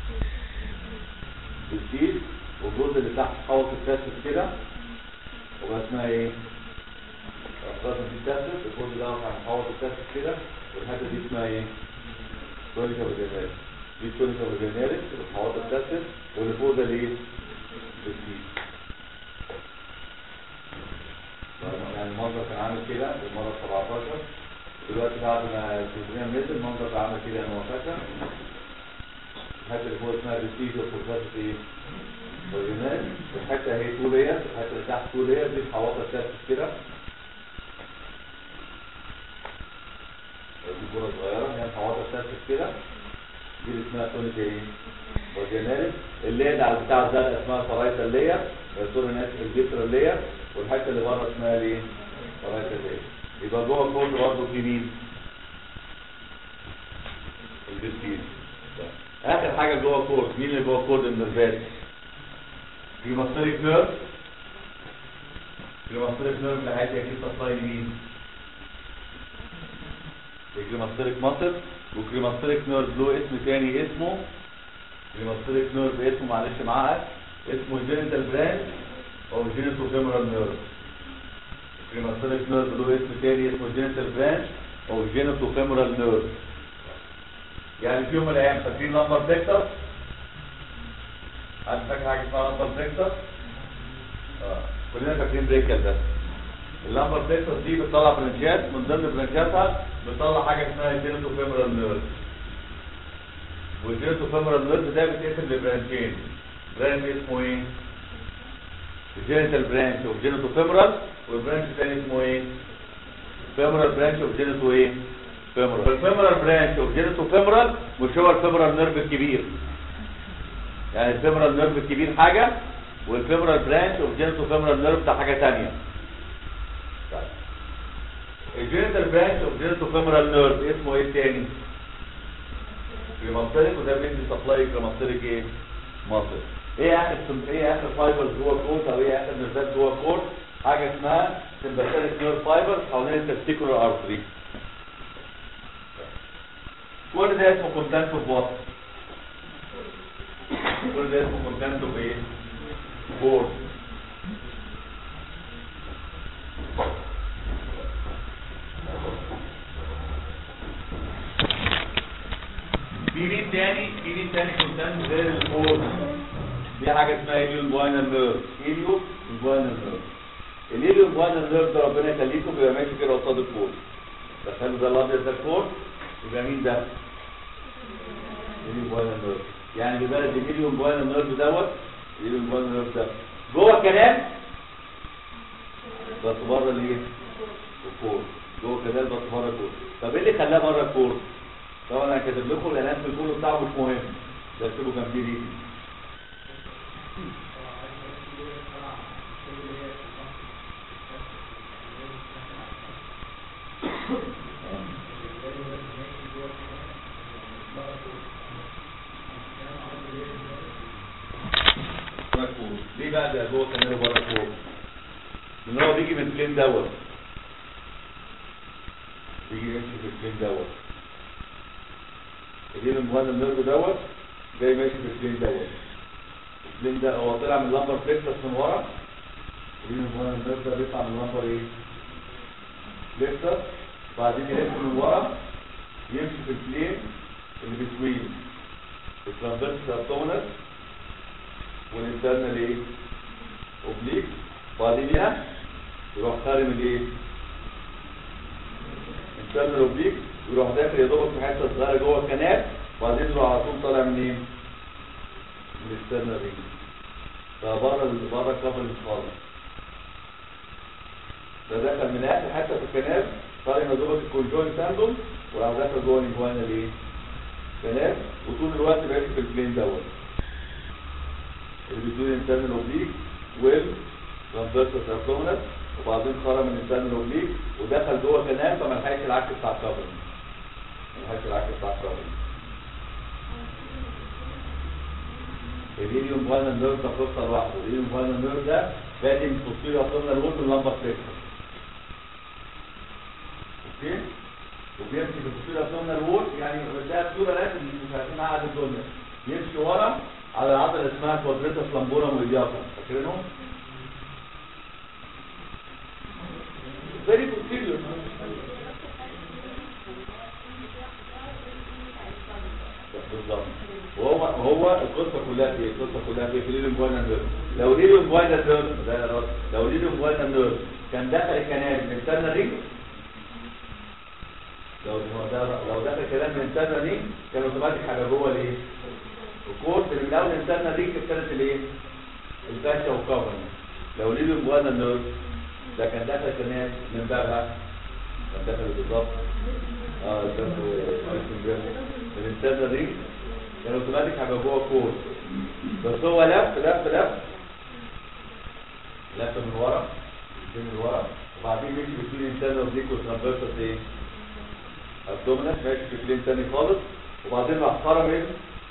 بالشيل والجزء اللي تحت حوض التاسس كده وبقى اسمها ايه؟ لازم تتسلسل الكود ده هنحوط التسلسل كده والحته دي اسمها ايه؟ تونيكا فاجيناليس دي تونيكا فاجيناليس بتحوط التسلسل واللي فوق ده الايه؟ السيس يعني المنظر كان عامل كده في المره 17 دلوقتي بعد ما الكوزينيا نزل المنظر كان عامل كده انا فاكر الحته اللي فوق اسمها بالسيس والفوزات ايه؟ فاجينال الحته هي تو لير الحته اللي تحت تو لير دي محوطه التسلسل كده دي كرة صغيرة هي محوطة تاسس كده دي اللي اسمها تونيك ايه؟ فاجيناليس اللي هي على بتاع الزرق اسمها فرايتا لير سوري انا اسف الجسر لير والحتة اللي بره اسمها ايه؟ فرايتا لير يبقى جوه الكورد برضه في مين؟ الجسير اخر حاجة جوه الكورد مين اللي جوه الكورد النرفات؟ في مصريك نيرف في مصريك نيرف اللي عايز اكيد تصايل مين؟ الكريماستريك ماسل والكريماستريك نيرف له اسم تاني اسمه كريماستريك نيرف اسمه معلش معاك اسمه جينيتال برانش او جينيتو فيمورال نيرف الكريماستريك نيرف له اسم تاني اسمه جينيتال برانش او جينيتو فيمورال نيرف يعني في يوم من الايام فاكرين لمبر فيكتور حد فاكر حاجه اسمها لمبر فيكتور اه كلنا فاكرين بريكل بس اللمبر فيكتور دي بتطلع برانشات من ضمن برانشاتها بتطلع حاجه اسمها جينيتو فيمورال نيرف والجينيتو فيمورال نيرف ده بيتقسم لبرانشين برانش اسمه ايه؟ الجينيتال برانش اوف جينيتو فيمورال والبرانش الثاني اسمه ايه؟ فيمورال برانش اوف جينيتو ايه؟ فيمورال الفيمورال برانش اوف جينيتو فيمورال مش هو الفيمورال نيرف الكبير يعني الفيمورال نيرف الكبير حاجه والفيمورال برانش اوف جينيتو فيمورال نيرف ده حاجه ثانيه الجينيتال برانش اوف جينيتو فيمورال نيرف اسمه ايه تاني؟ كريماستريك وده بيدي سبلاي كريماستريك ايه؟ ماسل ايه اخر ايه اخر فايبرز جوه الكورت او ايه اخر نيرفات جوه الكورت حاجه اسمها سمباثيك نيرف فايبرز حوالين التستيكولار ارتري كل ده اسمه كونتنت اوف وات كل ده اسمه كونتنت اوف ايه بورد في مين تاني في مين تاني كونتنت غير البورد دي حاجه اسمها اليون بواينال نيرف اليون بواينال نيرف الاليون بواينال نيرف ده ربنا يخليكم بيبقى ماشي كده قصاد الكورد دخلوا ده الابيض ده الكورد يبقى مين ده؟ اليون بواينال نيرف يعني ببلد الاليون بواينال نيرف دوت الاليون بواينال نيرف ده جوه الكنال بس بره الايه؟ الكورد جوه الكنال بس بره الكورد طب ايه اللي خلاه بره الكورد؟ طبعا انا كاتب لكم الاعلان في الكورد بتاعه مش مهم ده اكتبوا جنبيه دي مكتوب. ليه بقى ده جوه كمان بره فوق لان هو بيجي من الفلين دوت بيجي يمشي في الفلين دوت الجيل المهند النيرف دوت جاي ماشي في الفلين دوت الفلين ده هو طلع من اللمبر فليكسس من ورا الجيل المهند النيرف ده بيطلع من اللمبر ايه فليكسس بعدين يلف من ورا يمشي في الفلين اللي بتوين الترانسفيرس ابدومينال والانترنال ايه اوبليك بعدين هنا يروح خارم الايه انترنال اوبليك ويروح داخل يا دوبك في حته صغيره جوه الكنال وبعدين يروح على طول طالع منين من الاكسترنال رينج فبره ال- بره الكفر خالص ده دخل من اخر حته في الكنال طالع يا دوبك الكونجوين ساندوم وراح داخل جوه الانفوانال ايه كنال وطول الوقت بقيت في البلين دوت اللي بيدون انترنال اوبليك ويل ترانسفيرسس ابدومينال وبعدين خرج من انترنال اوبليك ودخل جوه كنال فما لحقش العكس بتاع الكفر ما لحقش العكس بتاع الكفر الهيليوم فاينال نيرف ده قصه لوحده الهيليوم فاينال نيرف ده بادئ من تصوير ابدومينال وول من لمبر فليكسر اوكي وبيمشي في تصوير ابدومينال وول يعني ده صوره لازم مش عارفين قاعد الدنيا يمشي ورا على عضله اسمها كوادريتاس لامبورا ميدياتا فاكرينهم؟ فيري بوستيريور بالظبط وهو هو القصه كلها في القصه كلها في ليليوم بوينا نيرف لو ليليوم بوينا نيرف ده يا راجل لو ليليوم بوينا نيرف كان دخل الكنال من سنه رينج لو لو دخل كلام من سنه رينج كان اوتوماتيك حاجه جوه الايه؟ الكورس اللي من اول انسان دي كانت الايه الفاشا والكفر لو ليه بوانا النيرف ده كان داخل كمان من بابها كان داخل بالظبط اه ده من الانسان دي كان اوتوماتيك هيبقى جوه الكورس بس هو لف لف لف لف من ورا من ورا وبعدين مشي بين الانسان وديك والترانفيرسس ايه ابدومينال ماشي في بلين تاني خالص وبعدين راح خرم ايه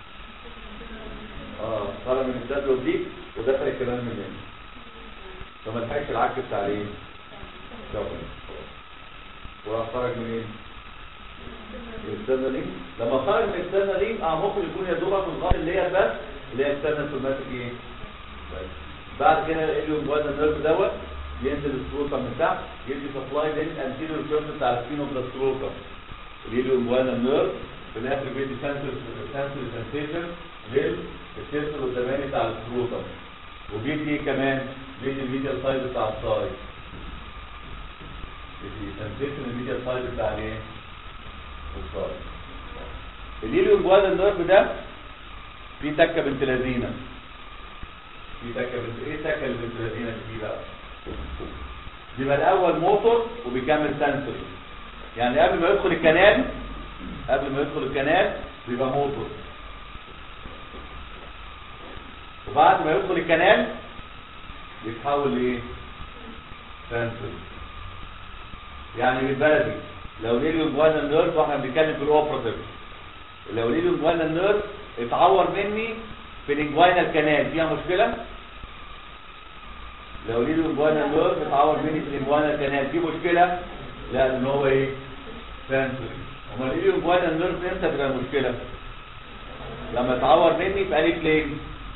اه طالع من الدبل دي ودخل الكلام من هنا فما لحقش العك بتاع الايه؟ دبل وراح خرج منين؟ من السنة لما خرج من السنة دي اه ممكن يكون يا دوبك الغار اللي هي بس اللي هي السنة سوماتيك ايه؟ بس. بعد كده اليوم جوانا النيرف دوت ينزل السكروتم من تحت يدي سبلاي للانتيريور سيرفيس بتاع السكين اوف ذا سكروتم اليوم جوانا النيرف في الاخر بيدي سنسور سنسور سنسيشن للسيرفس القداماني بتاع السكروتم وبيدي ايه كمان بيدي الميديال سايد بتاع السايد بيدي سنسيشن الميديال سايد بتاع الايه؟ السايد الهيليوم جوانا النيرف ده في تكه بنت لذينه في تكه بنت ايه التكه اللي بنت لذينه دي بقى؟ بيبقى الاول موتور وبيكمل سنسور يعني قبل ما يدخل الكنال قبل ما يدخل الكنال بيبقى موتور وبعد ما يدخل الكنال بيتحول لايه سنسور يعني بالبلدي لو ليليوم جوانا النيرف واحنا بنتكلم في الاوبراتيف لو ليليوم جوانا النيرف اتعور مني في الانجوينال كانال فيها مشكله لو ليه الانجوينال نيرف اتعور مني في الانجوينال كانال في مشكله لا ان هو ايه سنسوري امال ليه الانجوينال نيرف امتى تبقى مشكله لما اتعور مني في الف لين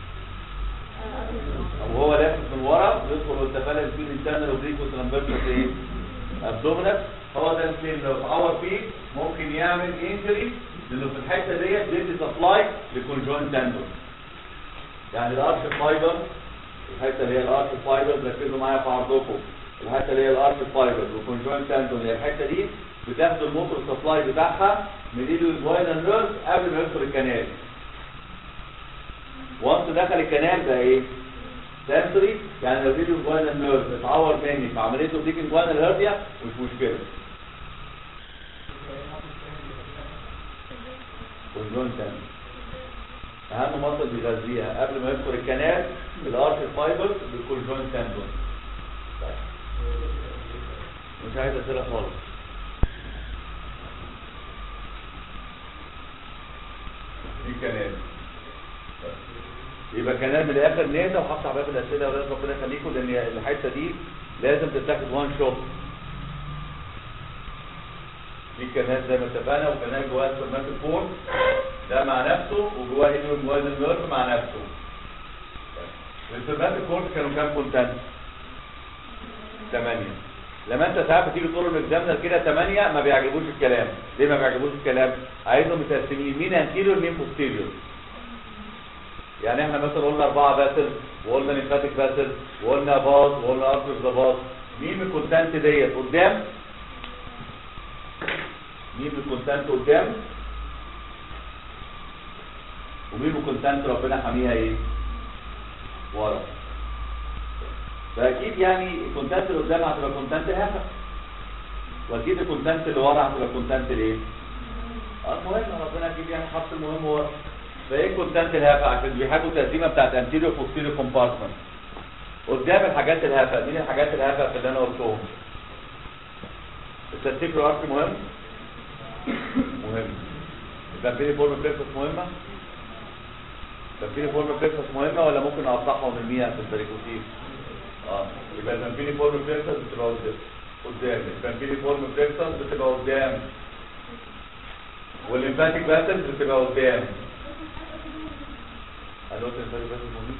او هو لافف من ورا يدخل والتفالس فيه الانترنال اوبليكوس لامبرتس ايه ابدومينال هو ده الفين لو اتعور فيه ممكن يعمل انجري لانه في الحته ديت بيدي سبلاي للكونجوين تندون يعني الارش فايبر الحته اللي هي الارش فايبر ركزوا معايا في عرضكم الحته اللي هي الارش فايبر والكونجوين تندون اللي هي الحته دي بتاخد الموتور سبلاي بتاعها من ايده الجوينال نيرف قبل ما يدخل الكنال وانس دخل الكنال ده ايه سنسوري يعني لو فيديو جوينال نيرف اتعور مني في عمليه اوبليك جوينال هيرنيا مش مشكله كونجوين تندون اهم مصدر بيغذيها قبل ما يدخل الكنال الارش فايبر بالكونجوين تندون مش عايز اسئله خالص دي كنال يبقى كنال من الاخر نهدى وحط على باب الاسئله ولازم ربنا يخليكم لان الحته دي لازم تتاخد وان شوت في كنال زي ما اتفقنا وكنال جواه السرمات فور ده مع نفسه وجواه هيدرو جواه النيرف مع نفسه السرمات الكورس كانوا كام كونتنت؟ 8 لما انت ساعات بتيجي تقول للاكزامنر كده 8 ما بيعجبوش الكلام ليه ما بيعجبوش الكلام عايزهم متقسمين مين انتيريور مين بوستيريور يعني احنا مثلا قلنا اربعه باسل وقلنا ليمفاتيك باسل وقلنا باص وقلنا ارترز ده باص مين من الكونتنت ديت قدام مين من الكونتنت قدام ومين من الكونتنت ربنا حاميها ايه ورا فاكيد يعني الكونتنت اللي قدام هتبقى كونتنت هافه واكيد الكونتنت اللي ورا هتبقى كونتنت الايه المهم ربنا اكيد يعني حط المهم ورا فايه كونتنت الهافه عشان بيحبوا التقسيمه بتاعت انتيريور بوستيريور كومبارتمنت قدام الحاجات الهافه مين الحاجات الهافه اللي انا قلتهم التستيكرو ارك مهم مهم البامبيري فورم بريكسس مهمه البامبيري فورم بريكسس مهمه ولا ممكن اقطعها ونرميها في البريكوتيف اه يبقى البامبيري فورم بريكسس بتبقى قدام قدام البامبيري فورم بريكسس بتبقى قدام والليمفاتيك باسل بتبقى قدام انا قلت الليمفاتيك باسل مهمين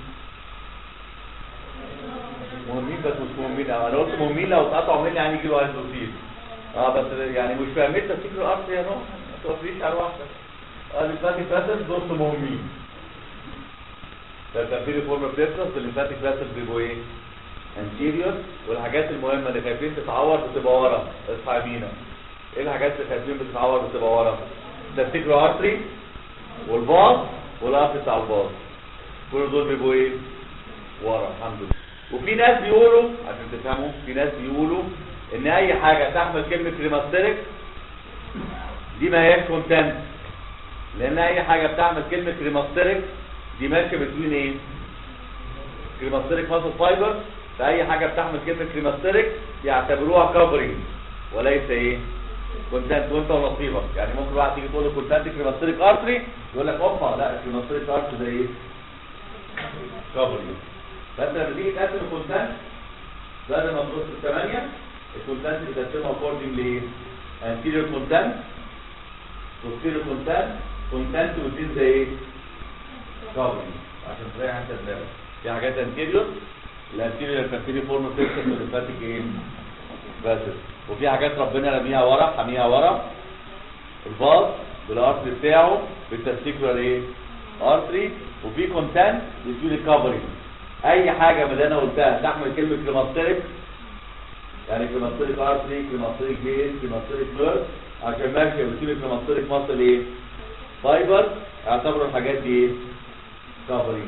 مهمين بس مش مهمين أوي. انا قلت مهمين لو اتقطعوا مني يعني يجي له هيدروسيل اه بس يعني مش فاهمين تفكير الارض يا نوع ما توفيش على واحده اه الليمفاتيك باسل دول مهمين فالتنفيذ فورم بتفرس الليمفاتيك باسل بيبقوا ايه انتيريور والحاجات المهمه اللي خايفين تتعور بتبقى ورا اصحى يمينا ايه الحاجات اللي خايفين بتتعور بتبقى ورا تفتكروا ارتري والباص والارتري بتاع الباص كل دول بيبقوا ايه ورا الحمد لله وفي ناس بيقولوا عشان تفهموا في ناس بيقولوا ان اي حاجه تحمل كلمه كريماستيريك دي ما هياش كونتنت لان اي حاجه بتعمل كلمه كريماستيريك دي ماشيه بتوين ايه كريماستيريك ماسل فايبر فاي حاجه بتحمل كلمه كريماستيريك يعتبروها كفرنج وليس ايه كونتنت وانت ونصيبك يعني ممكن واحد تيجي تقول له كونتنت كريماستيريك ارتري يقول لك اوبا لا الكريماستيريك ارتري ده ايه كفرنج فانت لما تيجي تقسم الكونتنت بدل ما تبص الثمانيه الكونتنت بتقسمها اكوردنج لايه anterior content posterior content content روتين زي ايه كفرنج عشان تريح انت دماغك في حاجات anterior الانتيريور الفاكتوري فورم بتكسر من الفاتيك ايه بس وفي حاجات ربنا رميها ورا حميها ورا الباص بالارتري بتاعه بالتستيكولار ايه ارتري وفي كونتنت بيجي كفرنج اي حاجه من اللي انا قلتها تحمل كلمه كريماستيريك يعني كريماستيريك ارتري كريماستيريك فين كريماستيريك نيرف عشان ماشيه بتجيب كريماستيريك ماسل ايه فايبر اعتبروا الحاجات دي ايه كفرنج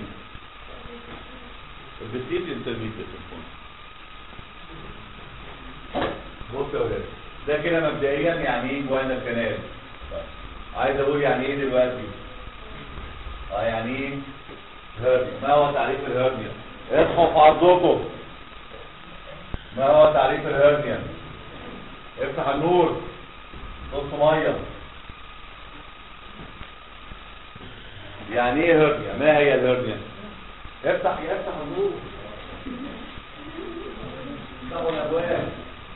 البستيت انترميديت بص يا ولاد ده كده مبدئيا يعني ايه جوانا الكنال عايز اقول يعني ايه دلوقتي اه يعني ايه هرنيا ما هو تعريف الهرنيا اصحوا في عرضكم ما هو تعريف الهرنيا افتح النور نص ميه يعني ايه هرنيا ما هي الهرنيا افتح افتح النور افتحوا الابواب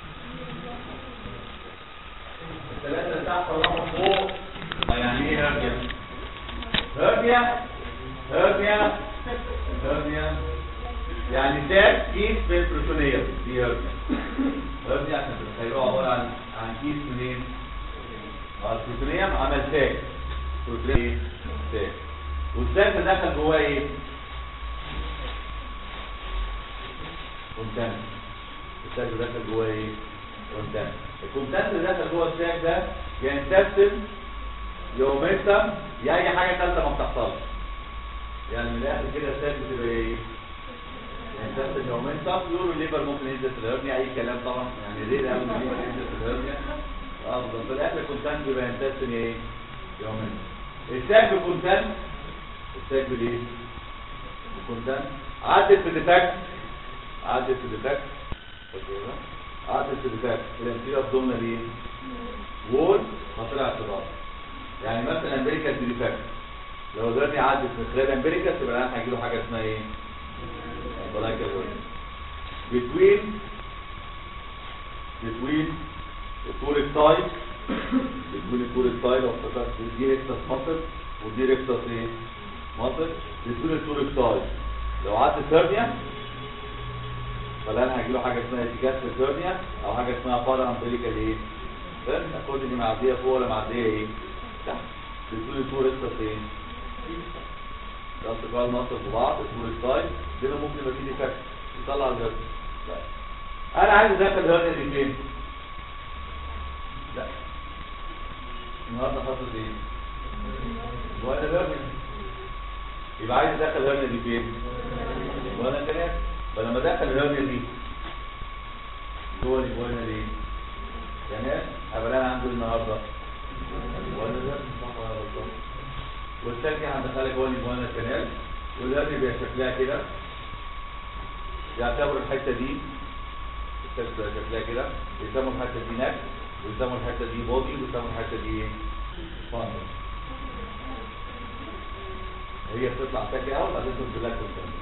الثلاثه اللي تحت راحوا فوق يعني ايه هرنيا هرنيا هرنيا هرنيا يعني تاج كيس في البروتونيه دي هرنيا هرنيا عشان تتخيلوها عباره عن عن كيس منين البروتونيوم عمل تاج بروتونيوم تاج والتاج ده دخل جواه ايه كونتنت التاج ده دخل جواه ايه كونتنت الكونتنت اللي دخل جوه التاج ده ينتسب يوميتا يا اي حاجه ثالثه ما بتحصلش يعني من الاخر كده التاج بتبقى ايه ينتسب يوميتا يقولوا الليبر ممكن ينزل في الهرنيا اي كلام طبعا يعني ليه ده ممكن ينزل في الهرنيا افضل في الاخر كونتنت بيبقى ينتسب ايه يوميتا التاج بالكونتنت التاج بالايه بالكونتنت عدت في ديفكت عدت في ديفكت عدت في ديفكت الانتيريور ابدومينال ايه وول خطير اعتبار يعني مثلا امبريكال ديفكت لو دلوقتي عدت من خلال امبريكال تبقى الان هيجي له حاجه اسمها ايه امبريكال between between التوريك سايد between التوريك سايد او دي ريكتس مصر ودي ريكتس ايه مصر between التوريك سايد لو عدت هرنيا فالان هيجي له حاجه اسمها اتجاه هرنيا او حاجه اسمها بارا امبريكال ايه فاهم الكود دي معديه فوق ولا معديه ايه تحت between التوريك سايد ايه ده استقبال مصر في بعض التوريك سايد كده ممكن يبقى فيه ديفكت يطلع الهرنيا لا انا عايز ادخل الهرنيا دي فين لا النهارده حصل ايه ولا الهرنيا يبقى عايز ادخل الهرنيا دي فين ولا كلام فلما ادخل الهرنيا دي جوه الجوانا دي كمان هبقى انا عنده النهارده ولا الهرنيا صح ولا غلطان والثاني هندخلها جوه الجوانا الكنال والهرنيا بيبقى شكلها كده يعتبر الحته دي الشكل شكلها كده يسموا الحته دي نك ويسموا الحته دي بودي ويسموا الحته دي فاندر هي بتطلع تاكي اول بعدين تنزل لك قدام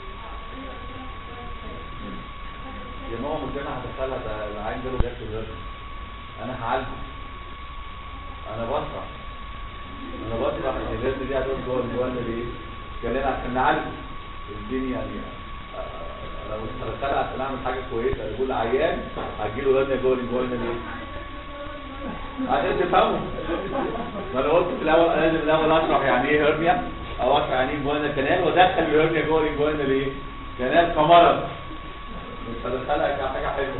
يا ماما مش انا هدخلها ده العين ده له جت الهرم انا هعالجه انا بشرح انا بشرح ان الهرم دي هتقول جوه الجوان ليه؟ كمان عشان نعالجه الدنيا يعني انا مش هدخلها عشان اعمل حاجه كويسه يقول عيان هتجيله هرنيا جوه الجوان ليه؟ عشان تفهموا ما انا قلت في الاول انا لازم الاول اشرح يعني ايه هرنيا او اشرح يعني ايه جوانا كانال وادخل الهرنيا جوه الجوانا ليه؟ كانال كمرض مش هدخلها كحاجه حلوه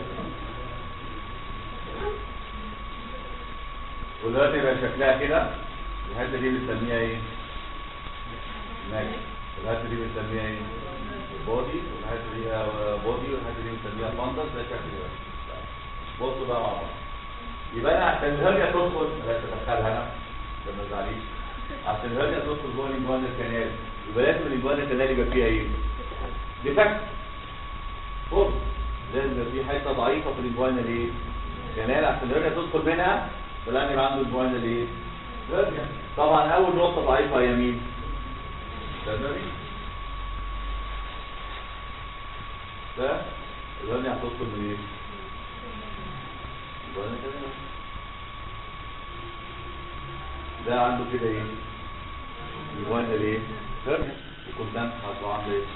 والهرنيا يبقى شكلها كده الحته دي بنسميها ايه؟ نجم الحته دي بنسميها ايه؟ بودي والحته دي بودي والحته دي بنسميها فانتس ده شكل الهرنيا بصوا بقى مع بعض يبقى انا عشان الهرنيا تدخل بلاش ادخلها انا عشان ما تزعليش عشان الهرنيا تدخل جوه الانجوان الكنال يبقى لازم الانجوان الكنال يبقى فيها ايه؟ ديفكت فرص لازم يبقى في حته ضعيفه في الانجوان الايه؟ كنال عشان الهرنيا تدخل منها فلان يبقى عنده الانجوان الايه؟ هرنيا طبعا اول نقطه ضعيفه هي مين؟ السيرفري ده الهرنيا هتدخل من ايه؟ ولا كده ده عنده كده ايه الجوانا ليه هرنيا الكونتنت هتبقى عنده ايه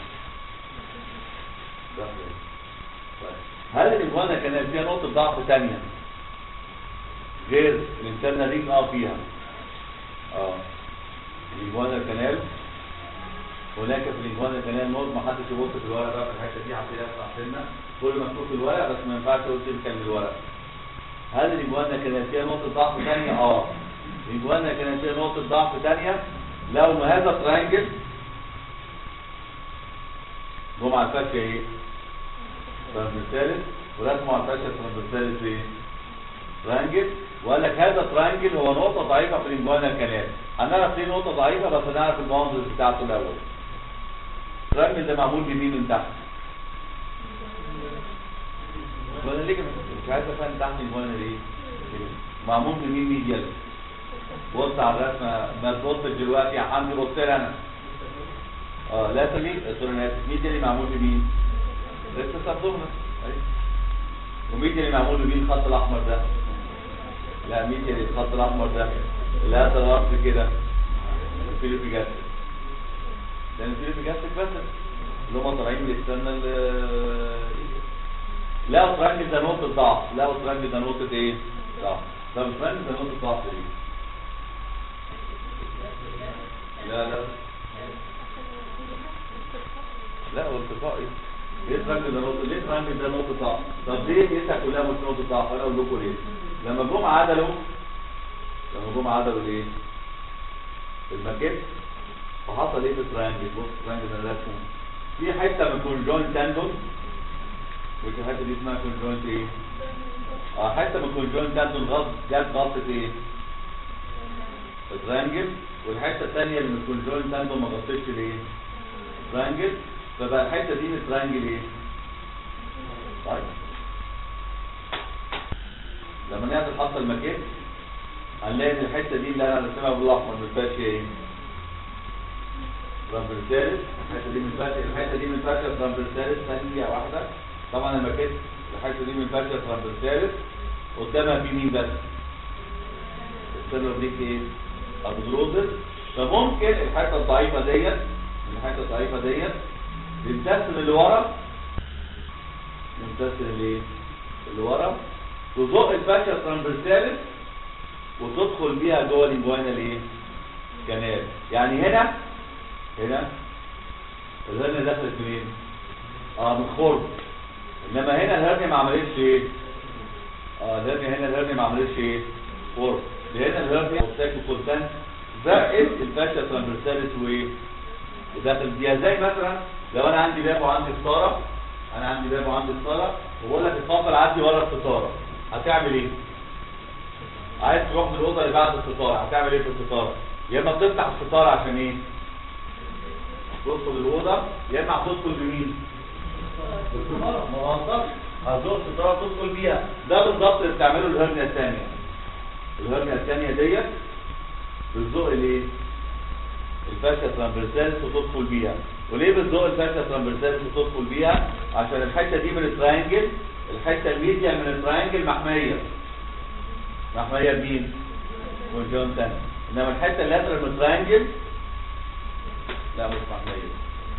ده إيه؟ طيب هل الجوانا كان فيها نقطة ضعف تانية غير الانسان ريك اه فيها اه الجوانا كانال هناك في الجوانا كانال نقط ما حدش يبص في الورق بقى في الحته دي هتلاقيها في سنه كل مكتوب في الورق بس ما ينفعش تقول كلمه من الورق هل الإجوانا كانت فيها نقطة ضعف ثانية؟ اه الإجوانا كانت فيها نقطة ضعف ثانية لو ما هذا ترانجل جم على الفاشية ايه؟ ترانجل ورسموا على الفاشية ترانجل ايه؟ ترانجل وقال لك هذا ترانجل هو نقطة ضعيفة في الإجوانا كانال هنعرف ليه نقطة ضعيفة بس هنعرف المنظر بتاعته الأول الترانجل ده معمول بمين من تحت؟ ولا ليه مش عايز افهم تحت الجوانا ليه معمول بمين ميديال بص على الرسمه ما تبصش دلوقتي يا حمدي بص لي انا اه لا تميل سوري انا اسف مين اللي معمول بمين؟ لسه سابدومنا ومين اللي معمول بمين الخط الاحمر ده؟ لا مين اللي الخط الاحمر ده؟ لا تغطس كده الفيليبي جاستك لان الفيليبي جاستك بس اللي هم طالعين من السنه لا الترانجل ده نقطه ضعف لا الترانجل ده نقطه ايه؟ ضعف طب الترانجل ده نقطه ضعف ايه؟ لا لا لا هو ارتفاع ايه؟ ليه الترانجل ده نقطه ليه الترانجل ده نقطه ضعف؟ طب ليه قيسها كلها مش نقطه ضعف؟ انا اقول لكم ليه؟ لما جم عدلوا لما جم عدلوا الايه؟ الماكيت فحصل ايه في الترانجل؟ بص الترانجل ده رسمه في حته من كونجوين تاندون ودي الحته دي اسمها كونجوين ايه؟ اه حته من كونجوين تاندون غلط جت غلطه ايه؟ الترانجل والحته الثانيه اللي من الكونجوين تاندون ما غطتش الايه؟ ترانجل فبقى الحته دي من الترانجل ايه؟ طيب لما نعمل حصل الماكيت هنلاقي ان الحته دي اللي انا رسمها بالاحمر ما فيهاش ايه؟ ترامبرسالس الحته دي من فاشل الحته دي من فاشل ترامبرسالس ثانيه واحده طبعا لما كنت الحته دي من فاشل ترامبرسالس قدامها في مين بس السيلر ديك ايه ابدروزس فممكن الحته الضعيفه ديت الحته الضعيفه ديت تمتثل اللي ورا تمتثل الايه اللي ورا تزق الفاشل ترامبرسالس وتدخل بيها جوه الانجوينال ايه كانال يعني هنا هنا الهرنيا دخلت منين؟ اه من خرم انما هنا الهرنيا ما عملتش ايه؟ اه الهرنيا هنا الهرنيا ما عملتش ايه؟ خرم لان الهرنيا وساكو كونتان زقت الفاشيا ترامبرسالس وايه؟ وداخل بيها زي مثلا لو انا عندي باب وعندي ستاره انا عندي باب وعندي ستاره وبقول لك اتفضل عدي ورا الستاره هتعمل ايه؟ عايز تروح من الاوضه اللي بعد الستاره هتعمل ايه في الستاره؟ يا اما بتفتح الستاره عشان ايه؟ تدخل الاوضه يا اما هتدخل بمين؟ بالستاره ما هو هتقدرش هتزق الستاره تدخل بيها ده بالظبط اللي بتعمله الهرنيا الثانيه الهرنيا الثانيه ديت بتزق الايه؟ الفاشيا ترامبرسالس وتدخل بيها وليه بتزق الفاشيا ترامبرسالس وتدخل بيها؟ عشان الحته دي من التراينجل الحته الميديا من التراينجل محميه محميه بمين؟ كونجونتان انما الحته اللاترال من التراينجل لا مش محمية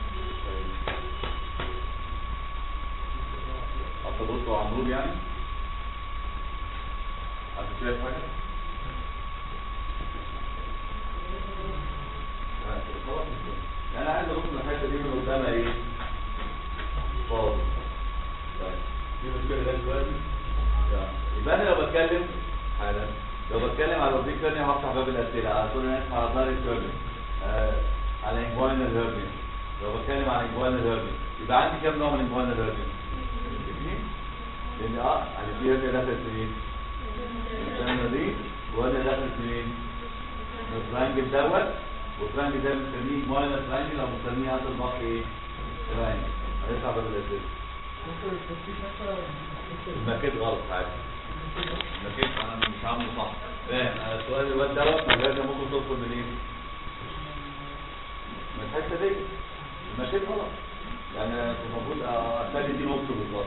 حتى بصوا عمرو يعني حد شايف حاجة؟ انا عايز ابص الحته دي من قدامها ايه؟ فاضي طيب في مشكله ده دلوقتي؟ يبقى انا لو بتكلم حالا لو بتكلم على الوظيفه الثانيه هفتح باب الاسئله هتقول انا اسف على ظهر الشغل على انجوانال هيرنيا لو بتكلم عن انجوانال هيرنيا يبقى عندي كام نوع من انجوانال هيرنيا؟ اثنين لان اه يعني في هيرنيا دخلت منين؟ السنه دي وهرنيا دخلت منين؟ من الترانجل دوت والترانجل ده بنسميه انجوانال ترانجل او بنسميه هذا البحر ايه؟ ترانجل هنطلع باب الاسئله المكيت غلط عادي المكيت انا مش عامله صح فاهم انا السؤال الواد دوت ما ممكن تدخل منين؟ من الحته دي المشيت غلط يعني المفروض اخلي دي نقطه بالظبط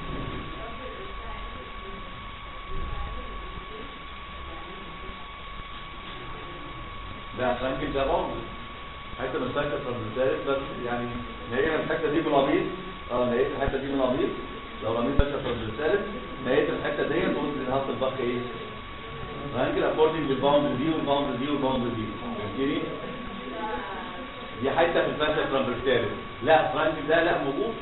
لا ممكن ده بعض حته من سكه من الثالث بس يعني هي الحته دي بالابيض اه لقيت الحته دي بالابيض لو رميت سكه من الثالث لقيت الحته ديت قلت هات الباقي ايه؟ هنجي اكوردنج بالباوند دي والباوند دي والباوند دي فهمتني؟ دي حته في الفاشل ترامبرسالي لا فرانك ده لا موجود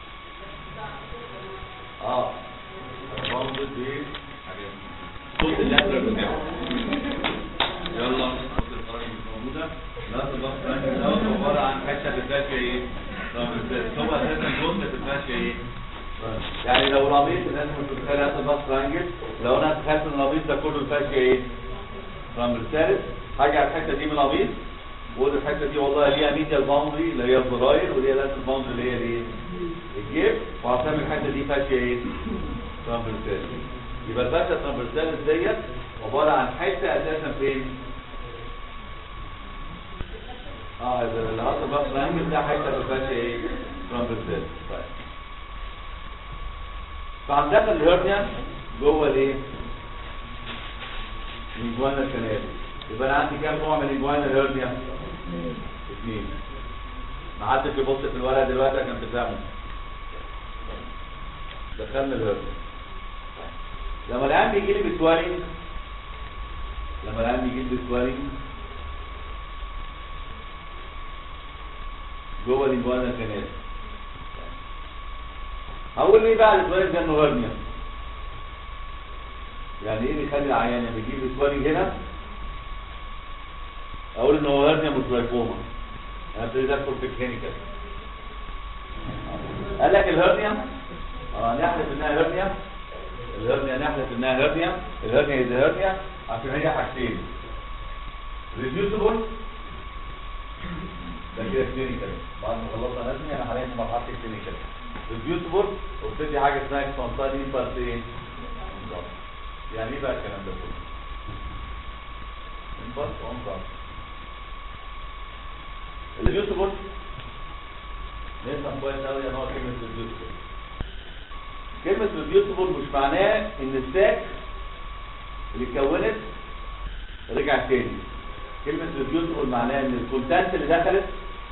اه برضه دي صوت اللاتر بتاعه يلا صوت الفرانك مش موجوده لا تبقى فرانك ده عباره عن حته في الفاشل ايه ترامبرسالي هو اساسا جزء في الفاشل ايه يعني لو رابيط الناس مش متخيل هتبقى فرانجل لو انا تخيلت ان الرابيط ده كله الفاشل ايه ترامبرسالي هاجي على الحته دي من الرابيط وقول الحته دي والله ليها ميديال باوندري اللي هي الزراير وليها لاتر باوندري اللي هي الايه؟ الجيب وهسمي الحته دي فاشيه ايه؟ ترامبرسالس يبقى الفاشيه ترامبرسالس ديت عباره عن حته اساسا فين؟ اه اذا اللي حصل بقى ترانجل ده حته ما فيهاش ايه ترامبل طيب فعندنا الهرنيا جوه الايه الانجوانا كانال يبقى انا عندي كام نوع من الانجوانا هرنيا اثنين ما حدش يبص في الورقه دلوقتي عشان تفهموا دخلنا الهرنيا لما العيان بيجي لي بسوالي لما العيان بيجي لي بسوالي جوه الانجوانا كانال هقول ليه بقى السوالي ده انه هرنيا يعني ايه بيخلي العيان لما يجيب سوالي هنا اقول ان هو هرنيا مش لايفوما انا ابتدي ادخل في الكلينيكال قال لك الهرنيا اه نحلف انها هرنيا الهرنيا نحلف انها هرنيا الهرنيا اذا هرنيا عشان هي حاجتين ريديوسبل ده كده كلينيكال بعد ما خلصنا اناتومي انا حاليا في مرحله الكلينيكال ريديوسبل وبتدي حاجه اسمها اكسبانسال امبارتين يعني ايه بقى الكلام ده كله؟ امبارت وامبارت الريديوسبل نفهم كويس قوي ان هو كلمه ريديوسبل كلمه ريديوسبل مش معناه ان الساك اللي اتكونت رجع تاني كلمه ريديوسبل معناها ان الكونتنت اللي دخلت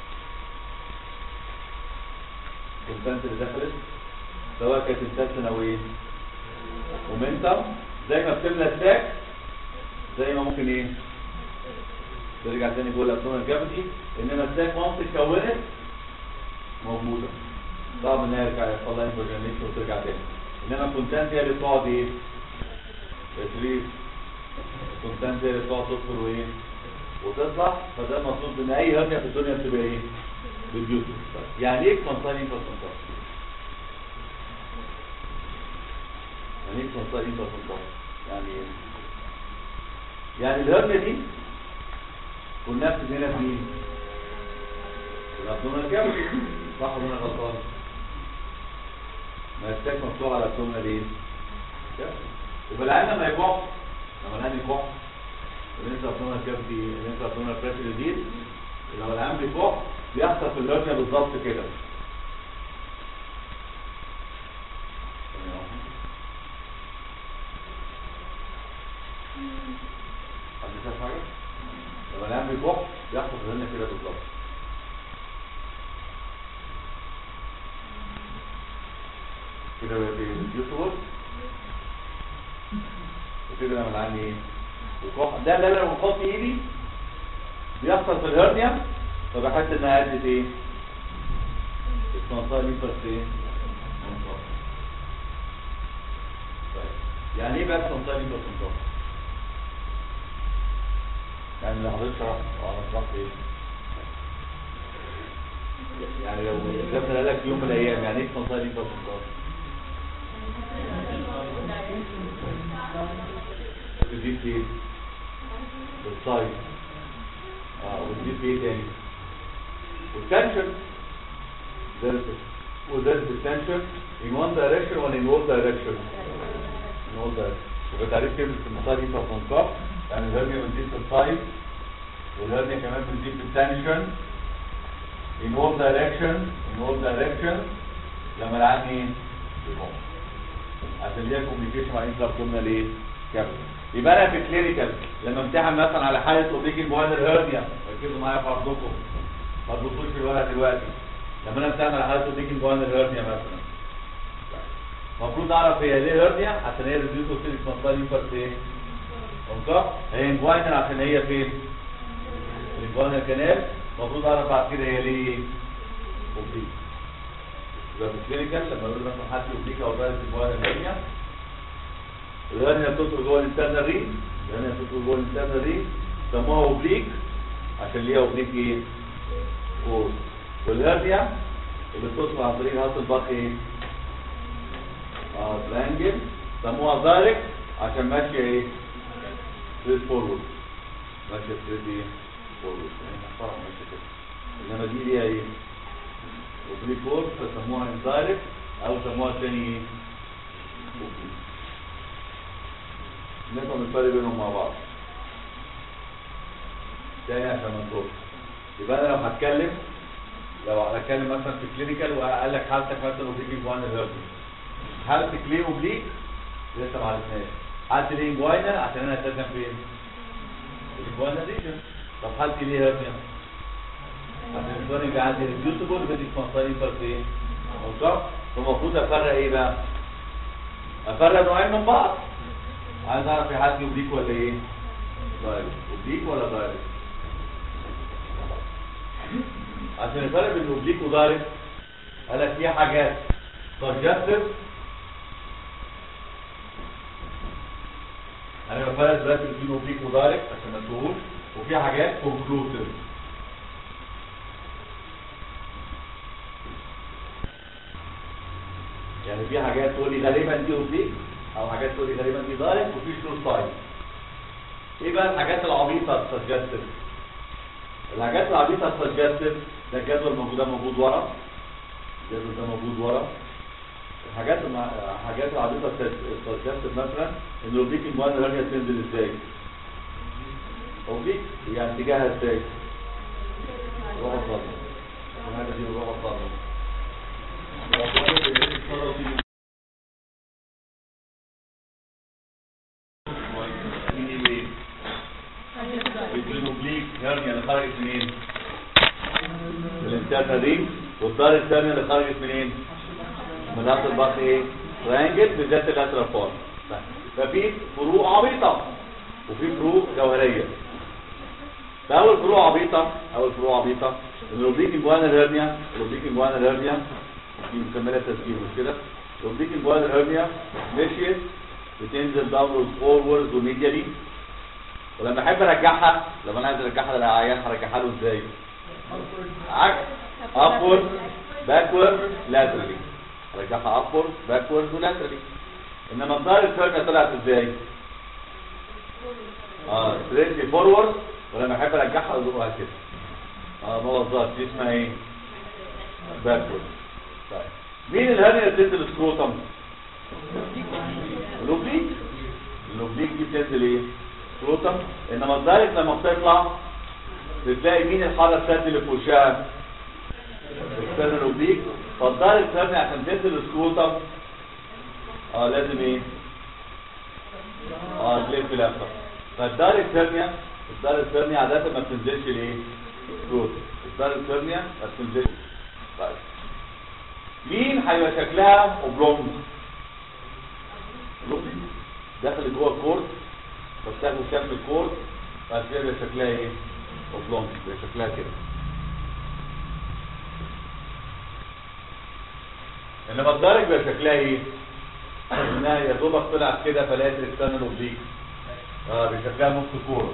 الكونتنت اللي دخلت سواء كانت انتستين او ايه مومنتم زي ما بتملى الساك زي ما ممكن ايه ترجع تاني جوه الابدومينال كافيتي انما الساك وانس اتكونت موجوده صعب انها يرجع يحصل لها انفرجنيشن وترجع تاني انما الكونتنت هي اللي بتقعد ايه تشريف الكونتنت هي اللي بتقعد تدخل وايه وتطلع فده المقصود ان اي هرنيا في الدنيا بتبقى ايه بالجوتو يعني ايه كونتنت انفرجنيشن يعني ايه كونتنت انفرجنيشن يعني ايه يعني الهرنيا دي قلنا في هنا في الابدومينال كافيتي صح ولا انا غلطان ما يستاك مفتوح على الابدومينال ايه يبقى العين لما يكح لما العين يكح الانسى ابدومينال كافيتي الانسى ابدومينال بريشر يزيد لو العين بيكح بيحصل في الهرنيا بالظبط كده حد شايف حاجه؟ لما العين بيكح بيحصل في الهرنيا كده بالظبط كده بيوصل وكده لما العين ايه يكح ده اللي انا لما بحط ايدي بيحصل في الهرنيا فبحس انها ادت ايه الصنصايه دي بس ايه منطقه طيب يعني ايه بقى الصنصايه دي بس منطقه يعني اللي حضرتك شرحت اه انا شرحت ايه يعني لو جبنا قال لك يوم من الايام يعني ايه الصنصايه دي بس منطقه تزيد في ايه بالسايز اه وتزيد في ايه تاني والتنشن وزادت التنشن in one direction or in all direction in all direction يبقى تعريف كلمة المسار دي فانكار يعني الهرنيا بتزيد في السايز والهرنيا كمان بتزيد في التنشن in all direction in all direction لما العين ايه يقوم عشان ليها كوميونيكيشن مع انتر ابدومينال ايه كابل يبقى انا في الكلينيكال لما امتحن مثلا على حاله اوبيك بوهان هيرنيا ركزوا معايا في عرضكم ما تبصوش في الورقه دلوقتي لما انا امتحن على حاله اوبيك بوهان هيرنيا مثلا المفروض اعرف هي ليه هيرنيا عشان هي ريديوس اوبتيك منطقه ليمفات ايه منطقه هي انجواينال عشان هي فين الانجواينال كانال المفروض اعرف بعد كده هي ليه اوبيك يبقى في الكلينيكال لما يقول مثلا حد اوبيك او فيروس انجواينال هيرنيا الهرنيا بتدخل جوه الانترنال ريم الهرنيا بتدخل جوه الانترنال ريم سموها اوبليك عشان ليها اوبليك ايه؟ كورس والهرنيا اللي بتدخل عن طريق هاس الباك ايه؟ اه ترانجل سموها دايركت عشان ماشيه ايه؟ ستريت فورورد ماشيه ستريت ايه؟ فورورد يعني محترم ماشيه كده انما دي ليها ايه؟ اوبليك كورس فسموها اندايركت او سموها تاني ايه؟ اوبليك نفهم الفرق بينهم مع بعض تاني عشان ما نتوه يبقى انا لو هتكلم لو هتكلم مثلا في كلينيكال وقال لك حالتك مثلا اوبليك انجوانا هيرنيا حالتك ليه اوبليك لسه ما عرفناش حالتي ليه انجوانا عشان انا اساسا فين؟ الانجوانا ريجن طب حالتي ليه هيرنيا؟ عشان الانجوانا يبقى عندي ريديوسبل بدي سبونسرين بس ايه؟ صح؟ فالمفروض افرق ايه بقى؟ افرق نوعين من بعض عايز اعرف في حالتي اوبليك ولا ايه؟ دايركت اوبليك ولا دايركت؟ عشان الفرق بين الاوبليك ودايركت قال لك في حاجات سجستيف انا بفرق دلوقتي بين اوبليك ودايركت عشان ما تقولش وفي حاجات كونكلوسيف يعني في حاجات تقول لي غالبا دي اوبليك او حاجات تقول لي غالبا دي دايركت وفي شلو سايد ايه بقى الحاجات العبيطه السجستيف الحاجات العبيطه السجستيف ده الجدول موجود ده موجود ورا الجدول ده موجود ورا الحاجات المع... الحاجات العبيطه السجستيف مثلا ان الاوبليك المواد الهرنيا تنزل ازاي اوبليك يعني اتجاهها ازاي روح الصدمه الحاجه دي روح الصدمه الاوبليك هرنيا اللي خرجت منين؟ من الانترنال رينج والدار الثانيه اللي خرجت منين؟ من رأس البطن ايه؟ ترينجل بالذات اللاترال فورم ففي فروق عبيطه وفي فروق جوهريه فاول فروق عبيطه اول فروق عبيطه ان الاوبليك انجوانال هرنيا الاوبليك انجوانال هرنيا دي مكمله تسجيل مش كده؟ الاوبليك انجوانال هرنيا مشيت بتنزل داونورد فورورد وميديالي ولما احب ارجعها لما انا عايز ارجعها للعيان هرجعها له ازاي؟ عكس upward backward laterally ارجعها upward backward laterally انما الظاهر الفرقه طلعت ازاي؟ اه straight forward ولما احب ارجعها ازقها كده اه ما هو الظاهر دي اسمها ايه؟ backward طيب مين الهرنيا اللي بتنزل السكروتم؟ الاوبليك الاوبليك دي بتنزل ايه؟ سكروتم انما الدايركت لما بتطلع بتلاقي مين الحاله الثالثه اللي في وشها اكسترنال اوبليك فالدايركت ثاني عشان تنزل السكروتم اه لازم ايه اه تلف لفه فالدايركت ثانيه الدايركت ثانيه عاده ما بتنزلش ليه سكروتم الدايركت ثانيه ما بتنزلش طيب مين هيبقى شكلها اوبلونج داخل جوه الكورد فبتاخد شكل الكورد بعد كده بيبقى شكلها ايه؟ اوبلونج بيبقى شكلها كده انما الدرج بيبقى شكلها ايه؟ انها يا دوبك طلعت كده فلقيت الاكسترنال اوبليك اه بيبقى شكلها نص كوره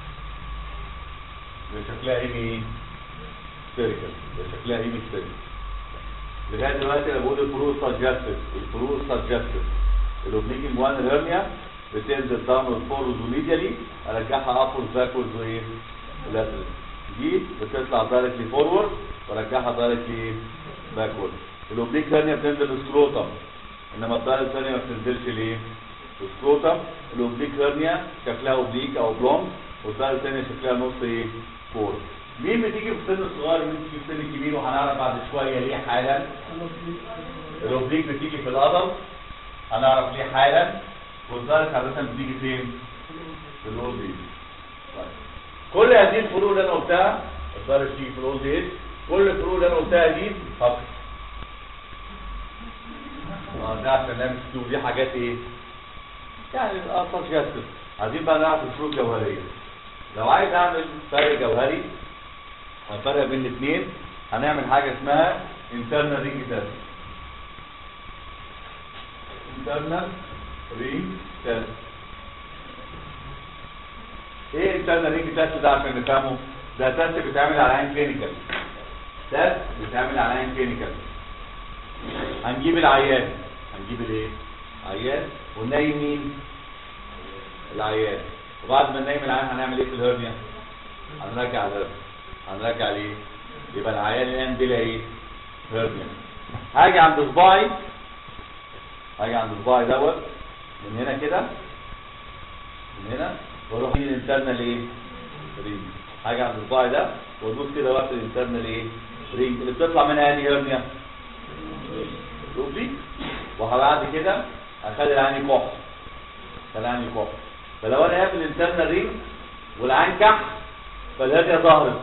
بيبقى شكلها ايه؟ سيركل بيبقى شكلها ايه سيركل لغايه دلوقتي انا بقول الفروق سجستيف الفروق سجستيف الاوبليك انجوان هيرنيا بتنزل داونورد فورورد وميديالي ارجعها ابورد باكورد وايه لاترال دي بتطلع دايركتلي فورورد وارجعها دايركتلي باكورد الاوبليك ثانيه بتنزل سكروتم انما الدايركت الثانيه ما بتنزلش ليه سكروتم الاوبليك ثانيه شكلها اوبليك او بلونج والدايركت الثانيه شكلها نص ايه فور مين بتيجي في السن الصغير مين بتيجي في السن الكبير وهنعرف بعد شويه ليه حالا الاوبليك بتيجي في الادلت هنعرف ليه حالا والدايركت عادة بتيجي فين؟ في الاولد ايج. طيب. كل هذه الفروق اللي انا قلتها الدايركت بتيجي في الاولد ايج كل الفروق اللي انا قلتها دي فقط. اه ده عشان نعمل ستو دي حاجات ايه؟ يعني اصلا جاستس عايزين بقى نعرف الفروق الجوهريه. لو عايز اعمل فرق جوهري هنفرق بين الاثنين هنعمل حاجه اسمها internal ring test. internal رينج تيست ايه انترنال رينج تيست ده عشان نفهمه ده تيست بيتعمل على عين كلينيكال تيست بيتعمل على عين كلينيكال هنجيب العيان هنجيب الايه عيان وننيم مين العيان وبعد ما ننيم العيان هنعمل ايه في الهرنيا هنرجع الهرنيا هنرجع ليه يبقى العيان الان بلا ايه هرنيا هاجي عند صباعي هاجي عند صباعي دوت من هنا كده من هنا واروح مين الانترنال ايه رينج حاجه عند الصباع ده وادوس كده وقت الانترنال ايه رينج اللي بتطلع منها انهي هرنيا الاوبليك وبعد كده هخلي العين كح خلي العين كح فلو انا قافل الانترنال رينج والعين كح فالهرنيا ظهرت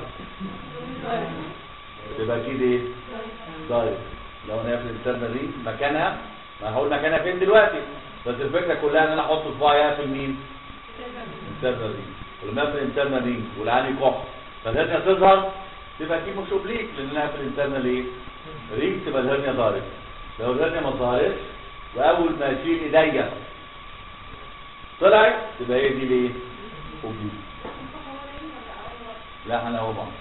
تبقى اكيد ايه دايركت لو انا قافل الانترنال رينج مكانها ما هقول مكانها فين دلوقتي بس الفكره كلها ان انا احط صباعي اقفل مين انترنال رينج ولما اقفل انترنال رينج والعين كح فالهرنيا تظهر تبقى اكيد مش اوبليك لان انا قافل انترنال ايه رينج تبقى الهرنيا ظهرت لو الهرنيا ما ظهرتش واول ما اشيل ايديا طلعت تبقى هي دي الايه اوبليك لا انا هو بعض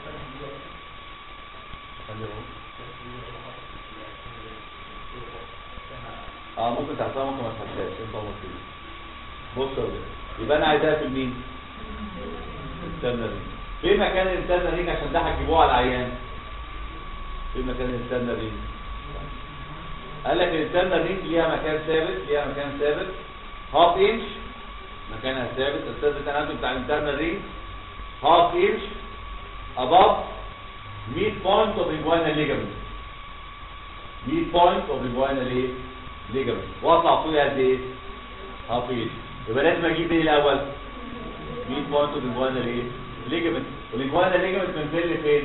اه ممكن تحطها ممكن ما تحطهاش انت مصير بص يا ولد. يبقى انا عايزاها في مين الانترنال رينج فين مكان الانترنال رينج عشان ده هتجيبوه على العيان فين مكان الانترنال رينج قال لك الانترنال رينج ليها مكان ثابت ليها مكان ثابت هاف انش مكانها ثابت الثابت الاناتومي بتاع الانترنال رينج هاف انش above mid point of inguinal ligament mid point of inguinal ايه ligament واطلع فوقها قد ايه هاف انش يبقى لازم اجيب ايه الاول ميد بوينت اوف inguinal ايه ligament والinguinal ligament من فين لفين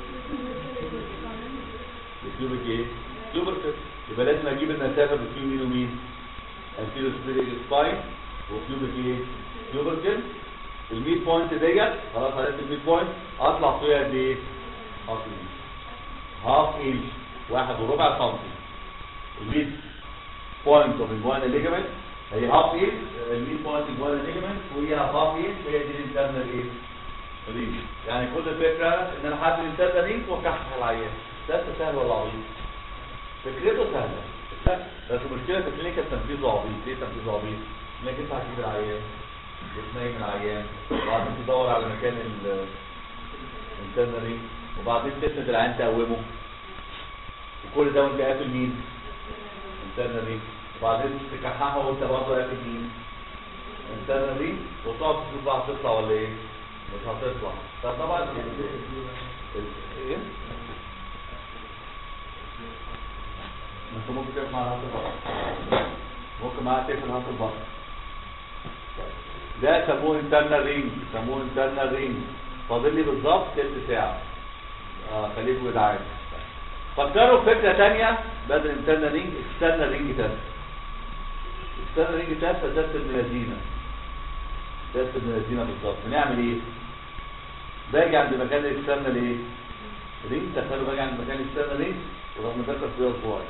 الكيوبك ايه tubercle يبقى لازم اجيب المسافه بين مين ومين anterior spherical spine وكيوبك ايه tubercle الميد بوينت ديت خلاص عرفت الميد بوينت اطلع فيها قد ايه هاف انش هاف انش واحد وربع سنتي الميد بوينت اوف inguinal ligament هي هاف انش الميد بوينت inguinal ligament وهي هاف انش هي دي الانترنال ايه رينج يعني كل الفكره ان انا حاطط الانترنال رينج واكحل العيان ده سهل ولا عبيط فكرته سهله بس المشكله في الكلينيكال تنفيذه عبيط ليه تنفيذه عبيط؟ انك انت هتجيب العيان وتنيم العيان وبعدين تدور على مكان الانترنال رينج وبعدين تسند العيان تقومه وكل ده وانت قافل مين؟ انترنال رينج وبعدين تكححه وانت برضه قافل مين؟ انترنال رينج وتقعد تشوف بقى هتطلع ولا ايه؟ مش هتطلع فطبعا ايه؟ ما انت ممكن تقف مع هات البطن ممكن معاها تقفل هات البطن ده سموه انترنال رينج سموه انترنال رينج فاضل لي بالظبط تلت ساعه اه خليكم جدعان فكروا في فكره ثانيه بدل انترنال رينج اكسترنال رينج تيست اكسترنال رينج تيست ده تيست الملازينه تيست الملازينه بالظبط بنعمل ايه؟ باجي عند مكان الاكسترنال ايه؟ رينج تخيلوا باجي عند مكان الاكسترنال رينج وراح مذاكر فيها صباعي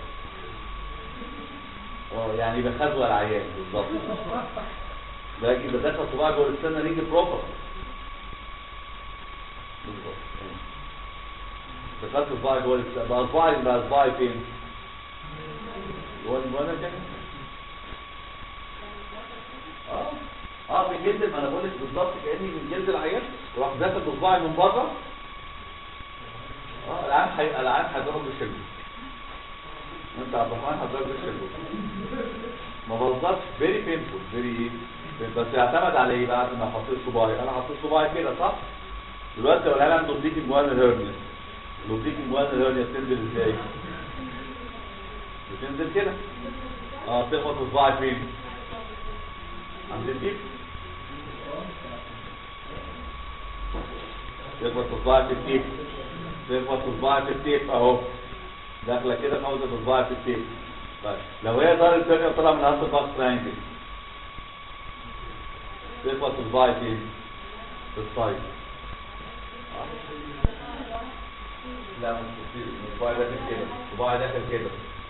اه يعني بخزوة العيان بالظبط باجي بدخل صباعي جوه الاكسترنال رينج بروبر بالظبط دخلت صباعي جوه الاكسترنال بقى صباعي بقى صباعي فين؟ جوه الجوانا كده اه اه من جلد ما انا بقول لك بالظبط كاني من جلد العيان وراح داخل بصباعي من بره اه العيان حي... العيان هيضرب بالشلو انت عبد الرحمن هتضرب بالشلو ما بهزرش فيري بينفول فيري بس يعتمد على ايه بعد ما حطيت صباعي انا حطيت صباعي كده صح دلوقتي لو العيان عنده بليكنج جوان الهيرنيا البليكنج جوان الهيرنيا بتنزل ازاي بتنزل كده اه تخبط صباعي فين عند الديب تخبط صباعي في التيب تخبط صباعي في التيب اهو داخله كده خبطت صباعي في التيب طيب لو هي دار الفكره طلع من هاند باس ترانجل تخبط صباعي فين في السايد آه. لا مش كتير صباعي داخل كده صباعي داخل كده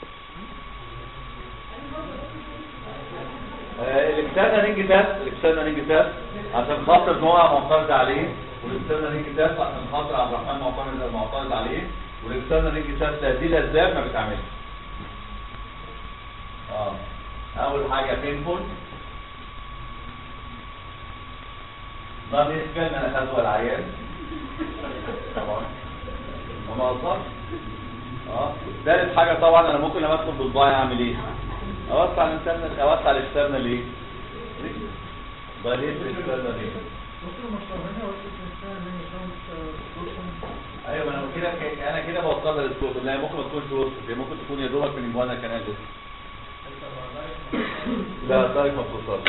الاكسترنال رينج تيست الاكسترنال رينج تيست عشان خاطر ان هو معترض عليه والاكسترنال رينج تيست عشان خاطر عبد الرحمن معترض معترض عليه والاكسترنال رينج تيست هذه الاسباب ما بتعملش اه اول حاجه بينفول ما بالنسبه لنا انا خدوه العيان طبعا ما قصرش اه ثالث حاجه طبعا انا ممكن لما ادخل بصباعي اعمل ايه اوسع الانترنال اوسع الاكسترنال ايه بقى ليه الاكسترنال ايه ايوه ما انا كده انا كده بوصلها للصوت لا ممكن ما تكونش وصلت هي ممكن تكون يا دوبك من جوانا كانال بس لا طيب ما توصلش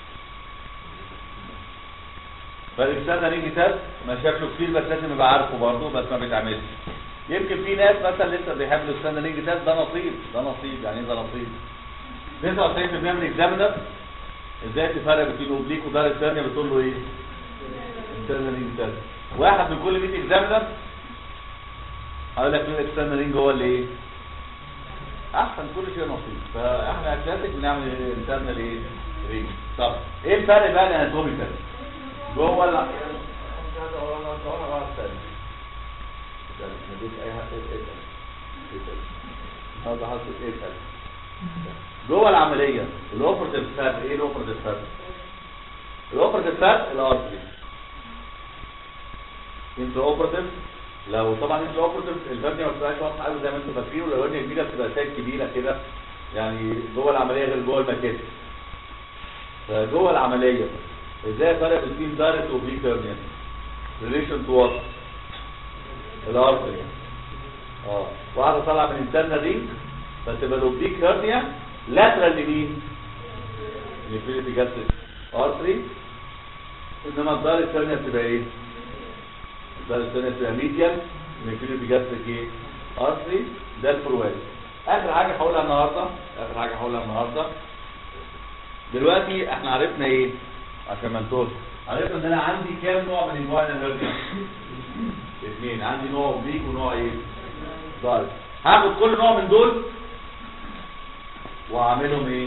فالإنسان ريجي تاس ما شافش كتير بس لازم يبقى عارفه برضه بس ما بيتعملش يمكن في ناس مثلا لسه بيحبوا السنة ريجي تاس ده نصيب ده نصيب يعني ايه ده نصيب 99% من الاكزامينر ازاي تفرق بين الاوبليك ودار الثانية بتقول له ايه؟ السنة ريجي تاس واحد من كل 100 اكزامينر هقول لك مين الاكسترنال رينج هو اللي ايه؟ احسن كل شيء نصيب فاحنا كلاسيك بنعمل انترنال ايه؟ رينج طب ايه الفرق بقى الاناتوميكال؟ جوه ال مش عايز اقول انا انا غلط تاني مفيش اي حد اسال هذا حاطط ايه اسال جوه العمليه الاوبرتيف فات ايه الاوبرتيف فات الاوبرتيف فات الارتري انت اوبرتيف لو طبعا انت اوبرتيف الفرنيه ما بتبقاش واضحه قوي زي ما انتم فاكرين ولو الورنيه كبيره بتبقى ساك كبيره كده يعني جوه العمليه غير جوه المكاتب فجوه العمليه ازاي فرق بين دايركت وبليك هيرنيا ريليشن تو وات الارتري اه واحده طالعه من انترنال رينج فتبقى الاوبليك هيرنيا لاترال لمين لفيليبي جاستريك ارتري انما الدايركت هيرنيا بتبقى ايه الدايركت هيرنيا بتبقى ميديال من فيليبي جاستريك ايه ارتري ده الفرواد اخر حاجه هقولها النهارده اخر حاجه هقولها النهارده دلوقتي احنا عرفنا ايه عشان ما نتوه عرفنا ان انا عندي كام نوع من انواع الهرنيا اثنين عندي نوع اوبليك ونوع ايه ضارب هاخد كل نوع من دول واعملهم ايه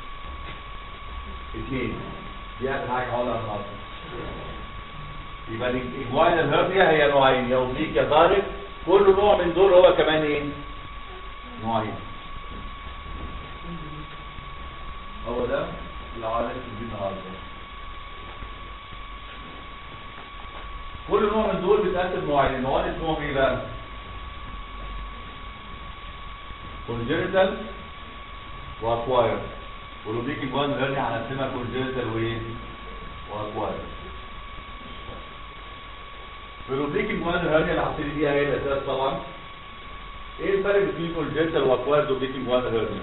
اثنين دي اخر حاجه هقولها النهارده يبقى الانواع الهرنيا هي نوعين يا اوبليك يا ضارب كل نوع من دول هو كمان ايه نوعين هو ده اللي عملت دي النهارده كل نوع من دول بيتقسم نوعين النوعين اسمهم ايه بقى congenital واكواير ولوبيك جوان نرجع هنقسمها congenital وايه واكواير في اللوبيك جوان الهرنيا اللي حاطين فيها هي الاساس طبعا ايه الفرق بين congenital واكواير لوبيك جوان الهرنيا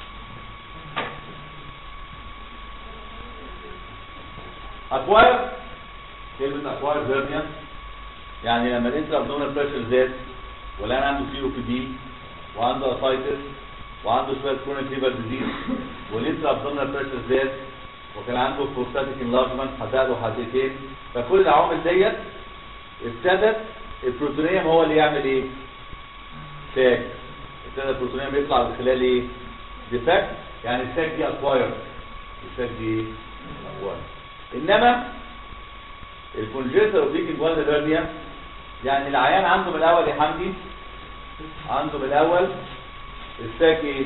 اكواير كلمة اكواير هيرنيا يعني لما الانترا ابدومينال بريشر زاد والان عنده سي او بي دي وعنده اسايتس وعنده شويه كرونيك ليفر ديزيز والانترا ابدومينال بريشر زاد وكان عنده بروستاتيك انلارجمنت حداد وحدتين فكل العوامل ديت ابتدت البروتونيوم هو اللي يعمل ايه؟ ساك ابتدى البروتونيوم يطلع من خلال ايه؟ ديفكت يعني الساك دي اكواير الساك دي اكواير انما الكونجيتال اوبليك جوان هيرنيا يعني العيان عنده من الاول يا حمدي عنده من الاول الساك ايه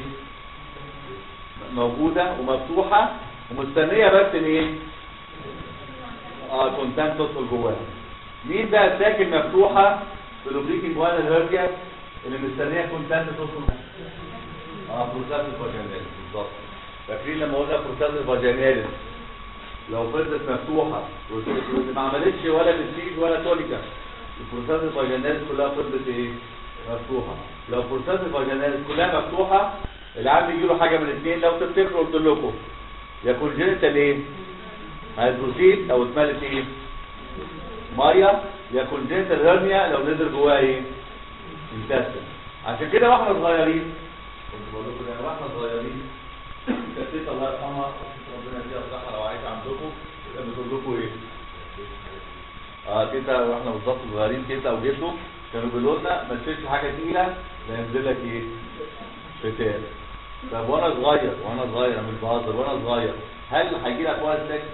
موجوده ومفتوحه ومستنيه بس الايه اه كونتنت تدخل جواها مين بقى الساك المفتوحه في الاوبليك جوان هيرنيا اللي مستنيه كونتنت تدخل اه بروتاز فاجيناليس بالظبط فاكرين لما قلنا بروتاز فاجيناليس لو فضلت مفتوحة ما عملتش ولا بسيج ولا توليكا البروسات الفاجيناليس كلها فضلت ايه مفتوحة لو البروسات الفاجيناليس كلها مفتوحة العيال بيجي له حاجة من الاثنين لو تفتكروا قلت لكم يا كونجنتال ايه هيدروسيت او اتملت ايه ميه يا كونجنتال هرنيا لو نزل جواها ايه انتستين عشان كده واحنا صغيرين كنت بقول لكم يعني واحنا صغيرين كانت الله يرحمها ربنا يديها الصحة لو عايشة عندكم يبقى بتقول لكم ايه؟ اه تيتا واحنا بالظبط صغيرين تيتا وجدوا كانوا بيقولوا لنا ما تشيلش حاجة تقيلة لا ينزل لك ايه؟ فتان طب وانا صغير وانا صغير انا مش بهزر وانا صغير هل هيجي لك وقت سكت؟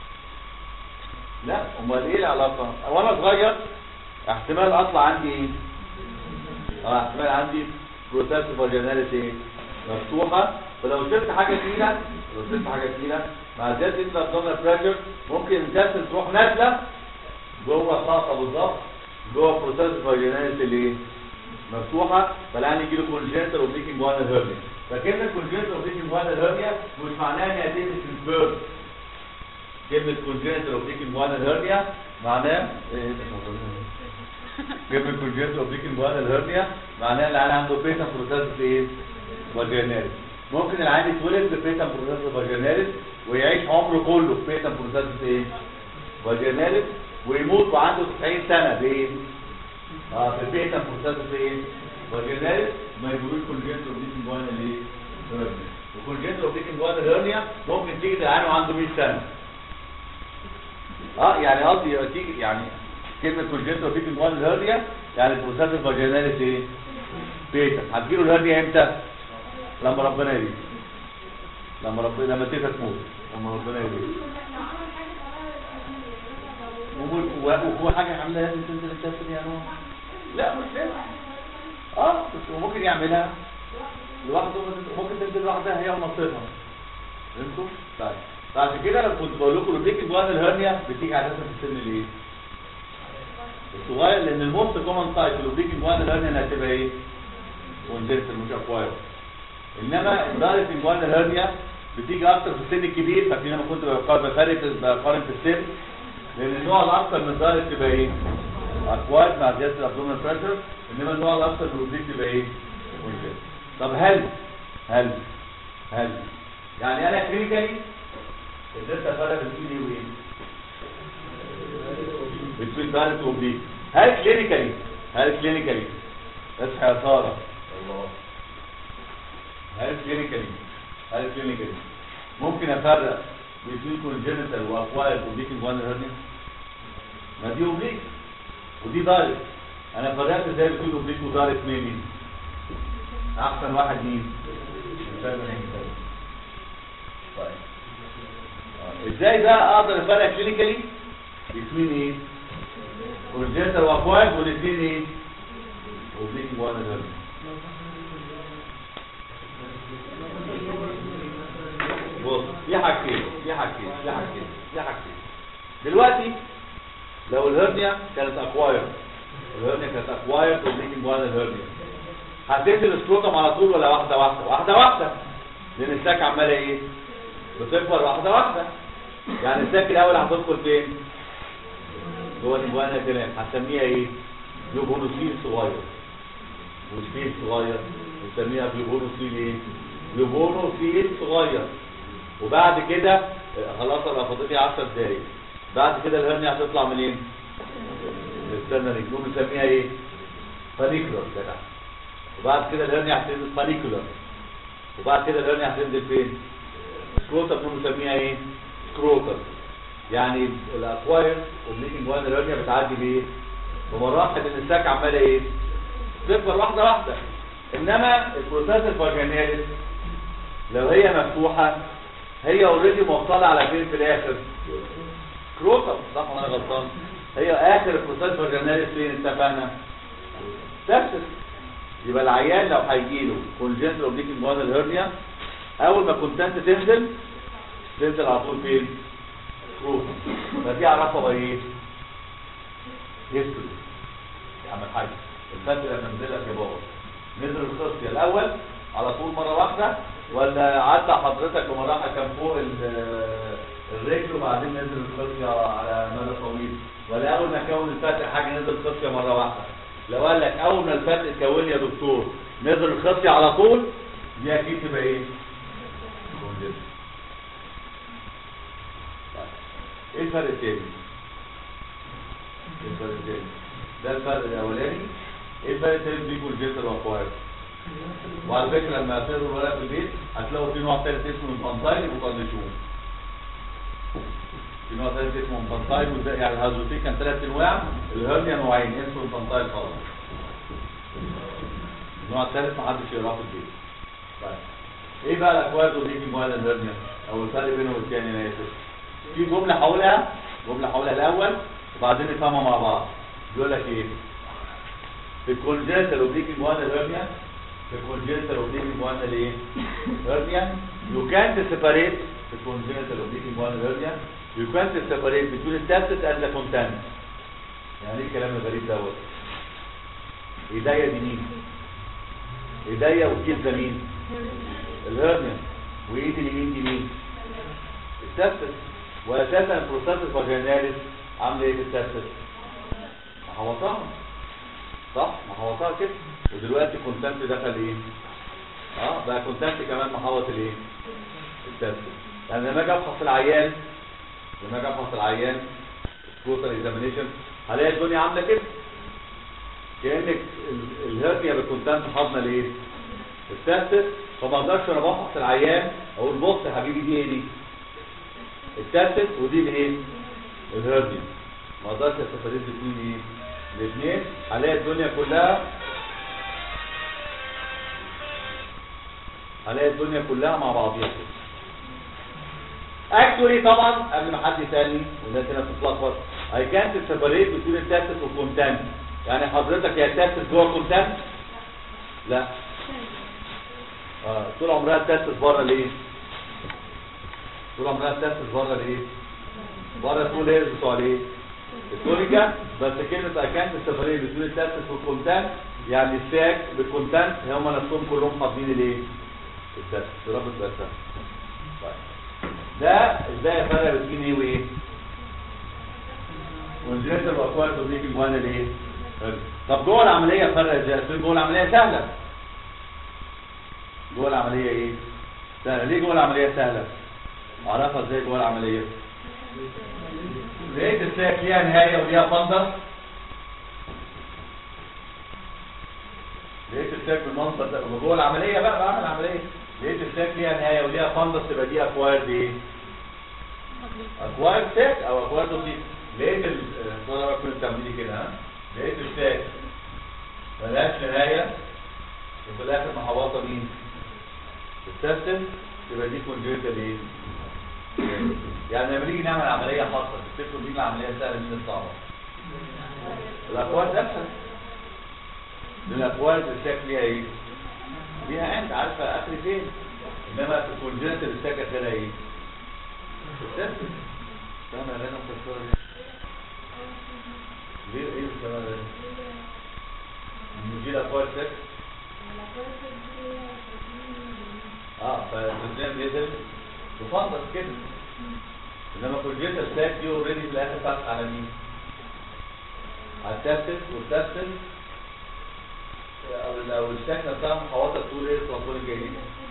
لا امال ايه العلاقة؟ وانا صغير احتمال اطلع عندي ايه؟ اه احتمال عندي بروتاس فاجيناليس ايه؟ مفتوحة فلو شلت حاجة تقيلة لو شلت حاجة تقيلة مع زيادة انت ابدومينال بريشر ممكن الانتستين تروح نازلة جوه الطاقة بالظبط جوه بروسيس فاجيناليس اللي ايه؟ مفتوحة فالآن يجي له كونجنتال اوبليكنج وانا هيرنيا فكلمة كونجنتال اوبليكنج وانا هيرنيا مش معناها انها تقلب في البيرد كلمة congenital oblique inguinal hernia معناه إيه؟ كلمة congenital oblique inguinal hernia معناه العيان عنده بيتا بروتاز ايه؟ فاجيناليس ممكن العيان يتولد ببيتا بروتاز فاجيناليس ويعيش عمره كله في بيتا بروتاز ايه؟ فاجيناليس ويموت وعنده 90 سنة بايه؟ اه في البيتا بروتاز ايه؟ فاجيناليس ما يقولوش congenital oblique inguinal ايه؟ hernia وكونجنتال اوبليك انجوانال هيرنيا ممكن تيجي للعيان وعنده 100 سنه اه يعني قصدي تيجي يعني كلمه كونجنتال اوبليك انجوانال هيرنيا يعني البروسيس الفاجيناليس ايه بيتا هتجيله الهيرنيا امتى لما ربنا يريد لما ربنا لما تيتا تموت لما ربنا يريد وهو حاجه عامله لازم تنزل الكابتن يعني لا مش لازم اه بس هو ممكن يعملها لوحده ممكن تنزل لوحدها هي ونصيبها فهمتوا؟ طيب فعشان كده انا كنت بقول لكم البيك جوان الهرنيا بتيجي عاده في السن الايه؟ الصغير لان الموست كومن تايب البيك جوان الهرنيا انها تبقى ايه؟ كونجنتال مش اكواير انما دايركت جوان الهرنيا بتيجي اكتر في السن الكبير فاكرين لما كنت بقارن بفرق بقارن في السن لان النوع الاكثر من دايركت تبقى ايه؟ اكواير مع زياده الابدومينال بريشر انما النوع الاكثر من البيك تبقى ايه؟ كونجنتال طب هل هل هل يعني انا كلينيكالي قدرت افرق بين ايه وايه بين دايركت وبليك هل كلينيكالي هل كلينيكالي اصحى يا ساره الله هل كلينيكالي هل كلينيكالي ممكن افرق بين كونجنتال واكوايرد اوبليك انجوانال هيرنيا ما دي اوبليك ودي دايركت انا فرقت ازاي بين اوبليك ودايركت مين احسن واحد مين طيب ازاي بقى اقدر افرق كلينيكالي الاثنين ايه كونجنتال واكوايرد والاثنين ايه اوبليك وانا ده بص في حاجتين في حاجتين في حاجتين في حاجتين دلوقتي لو الهرنيا كانت اكوايرد الهرنيا كانت اكوايرد اوبليك وانا الهرنيا هتنزل السكروتم على طول ولا واحده واحده واحده واحده لان الساك عماله ايه بتكبر واحده واحده يعني الساك الاول هتدخل فين جوه الجوانا كلام هنسميها ايه جلوبونوسيل صغير وسبيل صغير ونسميها جلوبونوسيل ايه جلوبونوسيل صغير وبعد كده آه، خلاص انا فاضل 10 دقايق بعد كده الهرنيا هتطلع منين استنى نجوم نسميها ايه فانيكولر كده وبعد كده الهرنيا هتنزل فانيكولر وبعد كده الهرنيا هتنزل فين سكروتر بنسميها ايه سكروتر يعني الاكواير والليكنج وان الهرنيا بتعدي بايه بمراحل ان الساك عماله ايه تكبر واحده واحده انما البروسيس الفاجيناليس لو هي مفتوحه هي اوريدي موصله على فين في الاخر سكروتر صح ولا انا غلطان هي اخر البروسيس فاجيناليس فين اتفقنا سبسس يبقى العيان لو هيجيله كونجنتال اوبليك انجوانال هيرنيا اول ما كونتنت تنزل تنزل على طول فين سكروتم فدي اعرفها بقى ايه هيستوري يا عم الحاج الفتره لما نزل لك يا بابا نزل الخصيه الاول على طول مره واحده ولا عدى حضرتك بمراحل كان فوق ال- الرجل وبعدين نزل الخصيه على مدى طويل ولا اول ما كون الفتح حاجه نزل الخصيه مره واحده لو قال لك اول ما الفتح اتكون يا دكتور نزل الخصيه على طول دي اكيد تبقى ايه؟ كونجنتال. طيب. ايه الفرق التاني؟ ايه الفرق التاني؟ ده الفرق الاولاني ايه الفرق التاني بين كونجنتال واكوايرد؟ وعلى فكره لما تقروا الورق في البيت هتلاقوا في نوع ثالث اسمه انفانتايل وكونديشون في نوع ثالث اسمه انفانتايل وده يعني الهازوتي كان ثلاث انواع الهرنيا نوعين اسمه انفانتايل خالص النوع الثالث ما حدش يقراه في البيت طيب ايه بقى الاكواد وديكي مواد الهرنيا او الفرق بينهم والتاني انا اسف في جمله هقولها جمله هقولها الاول وبعدين نفهمها مع بعض بيقول لك ايه في الكونجنتال اوبليك مواد الهرنيا في الكونجنتال اوبليك مواد الايه هرنيا you can't separate the congenital oblique inguinal hernia you can't separate between the sepsis and the content يعني ايه الكلام الغريب دوت ايديا دي مين ايديا وكيل ده مين الهرنيا وايدي اليمين دي مين السبسس واساسا البروستاتس فاجيناليس عامله ايه في التستس محوطاها صح محوطاها كده ودلوقتي كونتنت دخل ايه اه بقى كونتنت كمان محوط الايه التستس يعني لما اجي افحص العيان لما اجي افحص العيان سكروتال اكزامينيشن هلاقي الدنيا عامله كده كانك ال- الهرنيا بالكونتنت حاضنه لايه التستس فما اقدرش وانا بفحص العيان اقول بص يا حبيبي دي ايه دي التستس ودي الايه الهرنيا ما اقدرش استفادت الاثنين ايه الاثنين هلاقي الدنيا كلها هلاقي الدنيا كلها مع بعضيها كده اكشولي طبعا قبل ما حد يسالني والناس هنا بتتلخبط اي كانت سيبريت بين التاسس والكونتنت يعني حضرتك يا تاسس جوه الكونتنت لا اه طول عمرها التاسس بره ليه طول عمرها التاسس بره ليه بره طول هيرز بتوع ليه التونيكا بس كلمه اي كانت سيبريت بين التاسس والكونتنت يعني الساك بالكونتنت هم نفسهم كلهم حاطين الايه التاسس رابط بس طيب ده ازاي افرق بين ايه وايه والجنتر واكوار تبنيك الجوان الايه طب جوه العمليه افرق ازاي أصل جوه العمليه سهله جوه العمليه ايه سهله ليه جوه العمليه سهله اعرفها ازاي جوه العمليه لقيت الساك ليها نهايه وليها فندق لقيت الساك بالمنظر ده جوه العمليه بقى بعمل عمليه لقيت الساك ليها نهايه وليها فندس تبقى دي اكوايرد ايه اكوايرد ساك او اكوايرد اوبليك لقيت ال انا بقى كنت تعملي كده ها لقيت الساك ملهاش نهايه وفي الاخر محوطه مين التستن يبقى دي كونجيتال ايه يعني لما نيجي نعمل عمليه خاصه تفتكروا مين العمليه السهله مين الصعبه الاكوارد اسهل الاكوارد الساك ليها ايه ليها انت عارفه اخري فين انما في الكونجنتال الساك اخرها ايه التستن استنى يا رنا مكسره دي. ليه ايه استنى يا رنا نجي الاكوارد ساك اه فالبنزين بينزل بفضل كده انما كونجنتال ساك دي اوريدي في الاخر فتح على مين على التستن والتستن او لو السكنه بتاعهم محوطه طول ايه الترانسفورم الجايين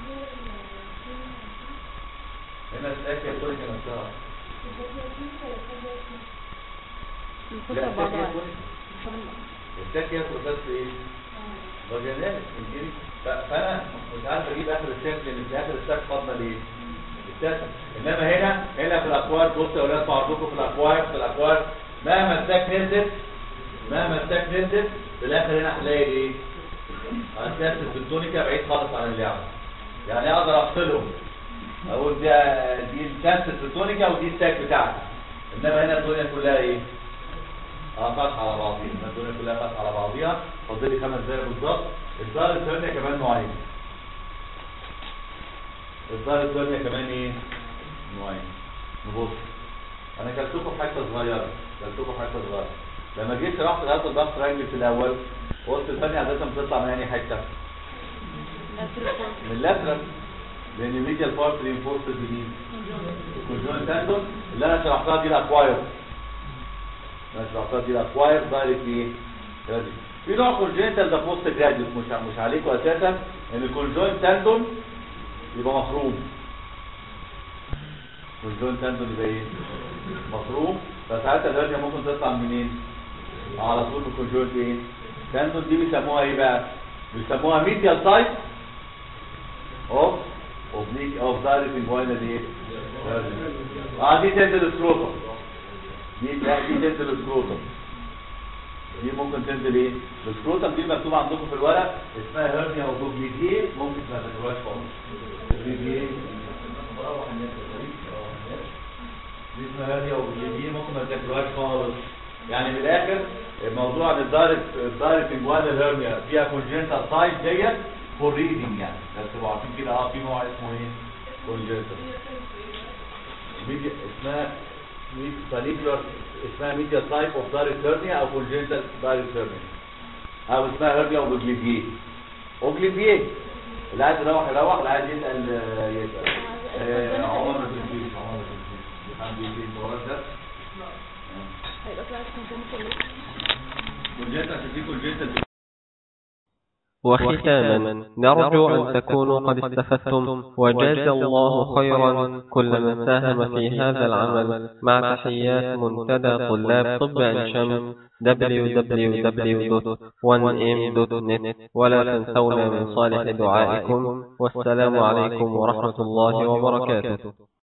هنا السكنه الكونيكا نفسها لا السكنه الكونيكا السكنه بروسيس ايه؟ فاجينال فهمتني؟ ف- فانا مش عارف اجيب اخر السكن لان في اخر السكن فاضله ليه؟ السكن انما هنا هنا في الاكوار بصوا يا اولاد بعضكم في الاكوار في الاكوار مهما السكن نزلت مهما السكن نزلت في الاخر هنا هتلاقي ايه؟ هتكسر بالتونيكا بعيد خالص عن اللعبة يعني اقدر افصلهم اقول دي دي الكاسة بالتونيكا ودي الساك بتاعتي انما هنا الدنيا كلها ايه اه فاتحه على بعضيها هنا الدنيا كلها فاتحه على بعضيها فاضل لي خمس دقايق بالظبط الظاهر الثانيه كمان نوعين الظاهر الثانيه كمان ايه نوعين نبص انا كلتكم حته صغيره كلتكم حته صغيره لما جيت رحت لقيت الضغط رجلي في الاول قلت الثانيه عاده بتطلع من انهي حته من اللاترال لان الميديال بارت رينفورسد بمين الكونجون تاندون اللي انا شرحتها دي الاكواير انا شرحتها دي الاكواير دايركت ايه جراديوس. في نوع كونجنتال ده بوست جراديوس مش مش عليكم اساسا ان الكونجون تاندون يبقى مخروم الكونجون تاندون يبقى ايه مخروم فساعتها الهرنيا ممكن تطلع منين على طول من الكونجون ايه تاندون دي بيسموها ايه بقى بيسموها ميديال سايت اوف اوبليك اوف دايركت انفوينال ايه اه دي تنزل السكروتم دي دي تنزل السكروتم دي ممكن تنزل ايه السكروتم دي مكتوب عندكم في الورق اسمها هيرنيا او دوبليجيه ممكن ما تاكلوهاش خالص دوبليجيه مروح الناس دي اسمها هيرنيا او دوبليجيه ممكن ما تاكلوهاش خالص يعني من الاخر الموضوع ان الدايركت الدايركت انفوينال هيرنيا فيها كونجنتال سايت ديت فور ريدنج يعني بس تبقوا عارفين كده اه في نوع اسمه ايه كونجنتال ميديا اسمها فاليكولار اسمها ميديا تايب اوف دايركت هيرنيا او كونجنتال دايركت هيرنيا او اسمها هيرنيا اوجليفيه اوجليفيه اللي عايز يروح يروح اللي عايز يسال آه، يسال آه، عمر ما تنسيش عمر ما تنسيش الحمد لله كولجيت عشان في كولجيت وختاما نرجو أن تكونوا قد استفدتم وجاز الله خيرا كل من ساهم في هذا العمل مع تحيات منتدى طلاب طب عين شمس www.1m.net ولا تنسونا من صالح دعائكم والسلام عليكم ورحمة الله وبركاته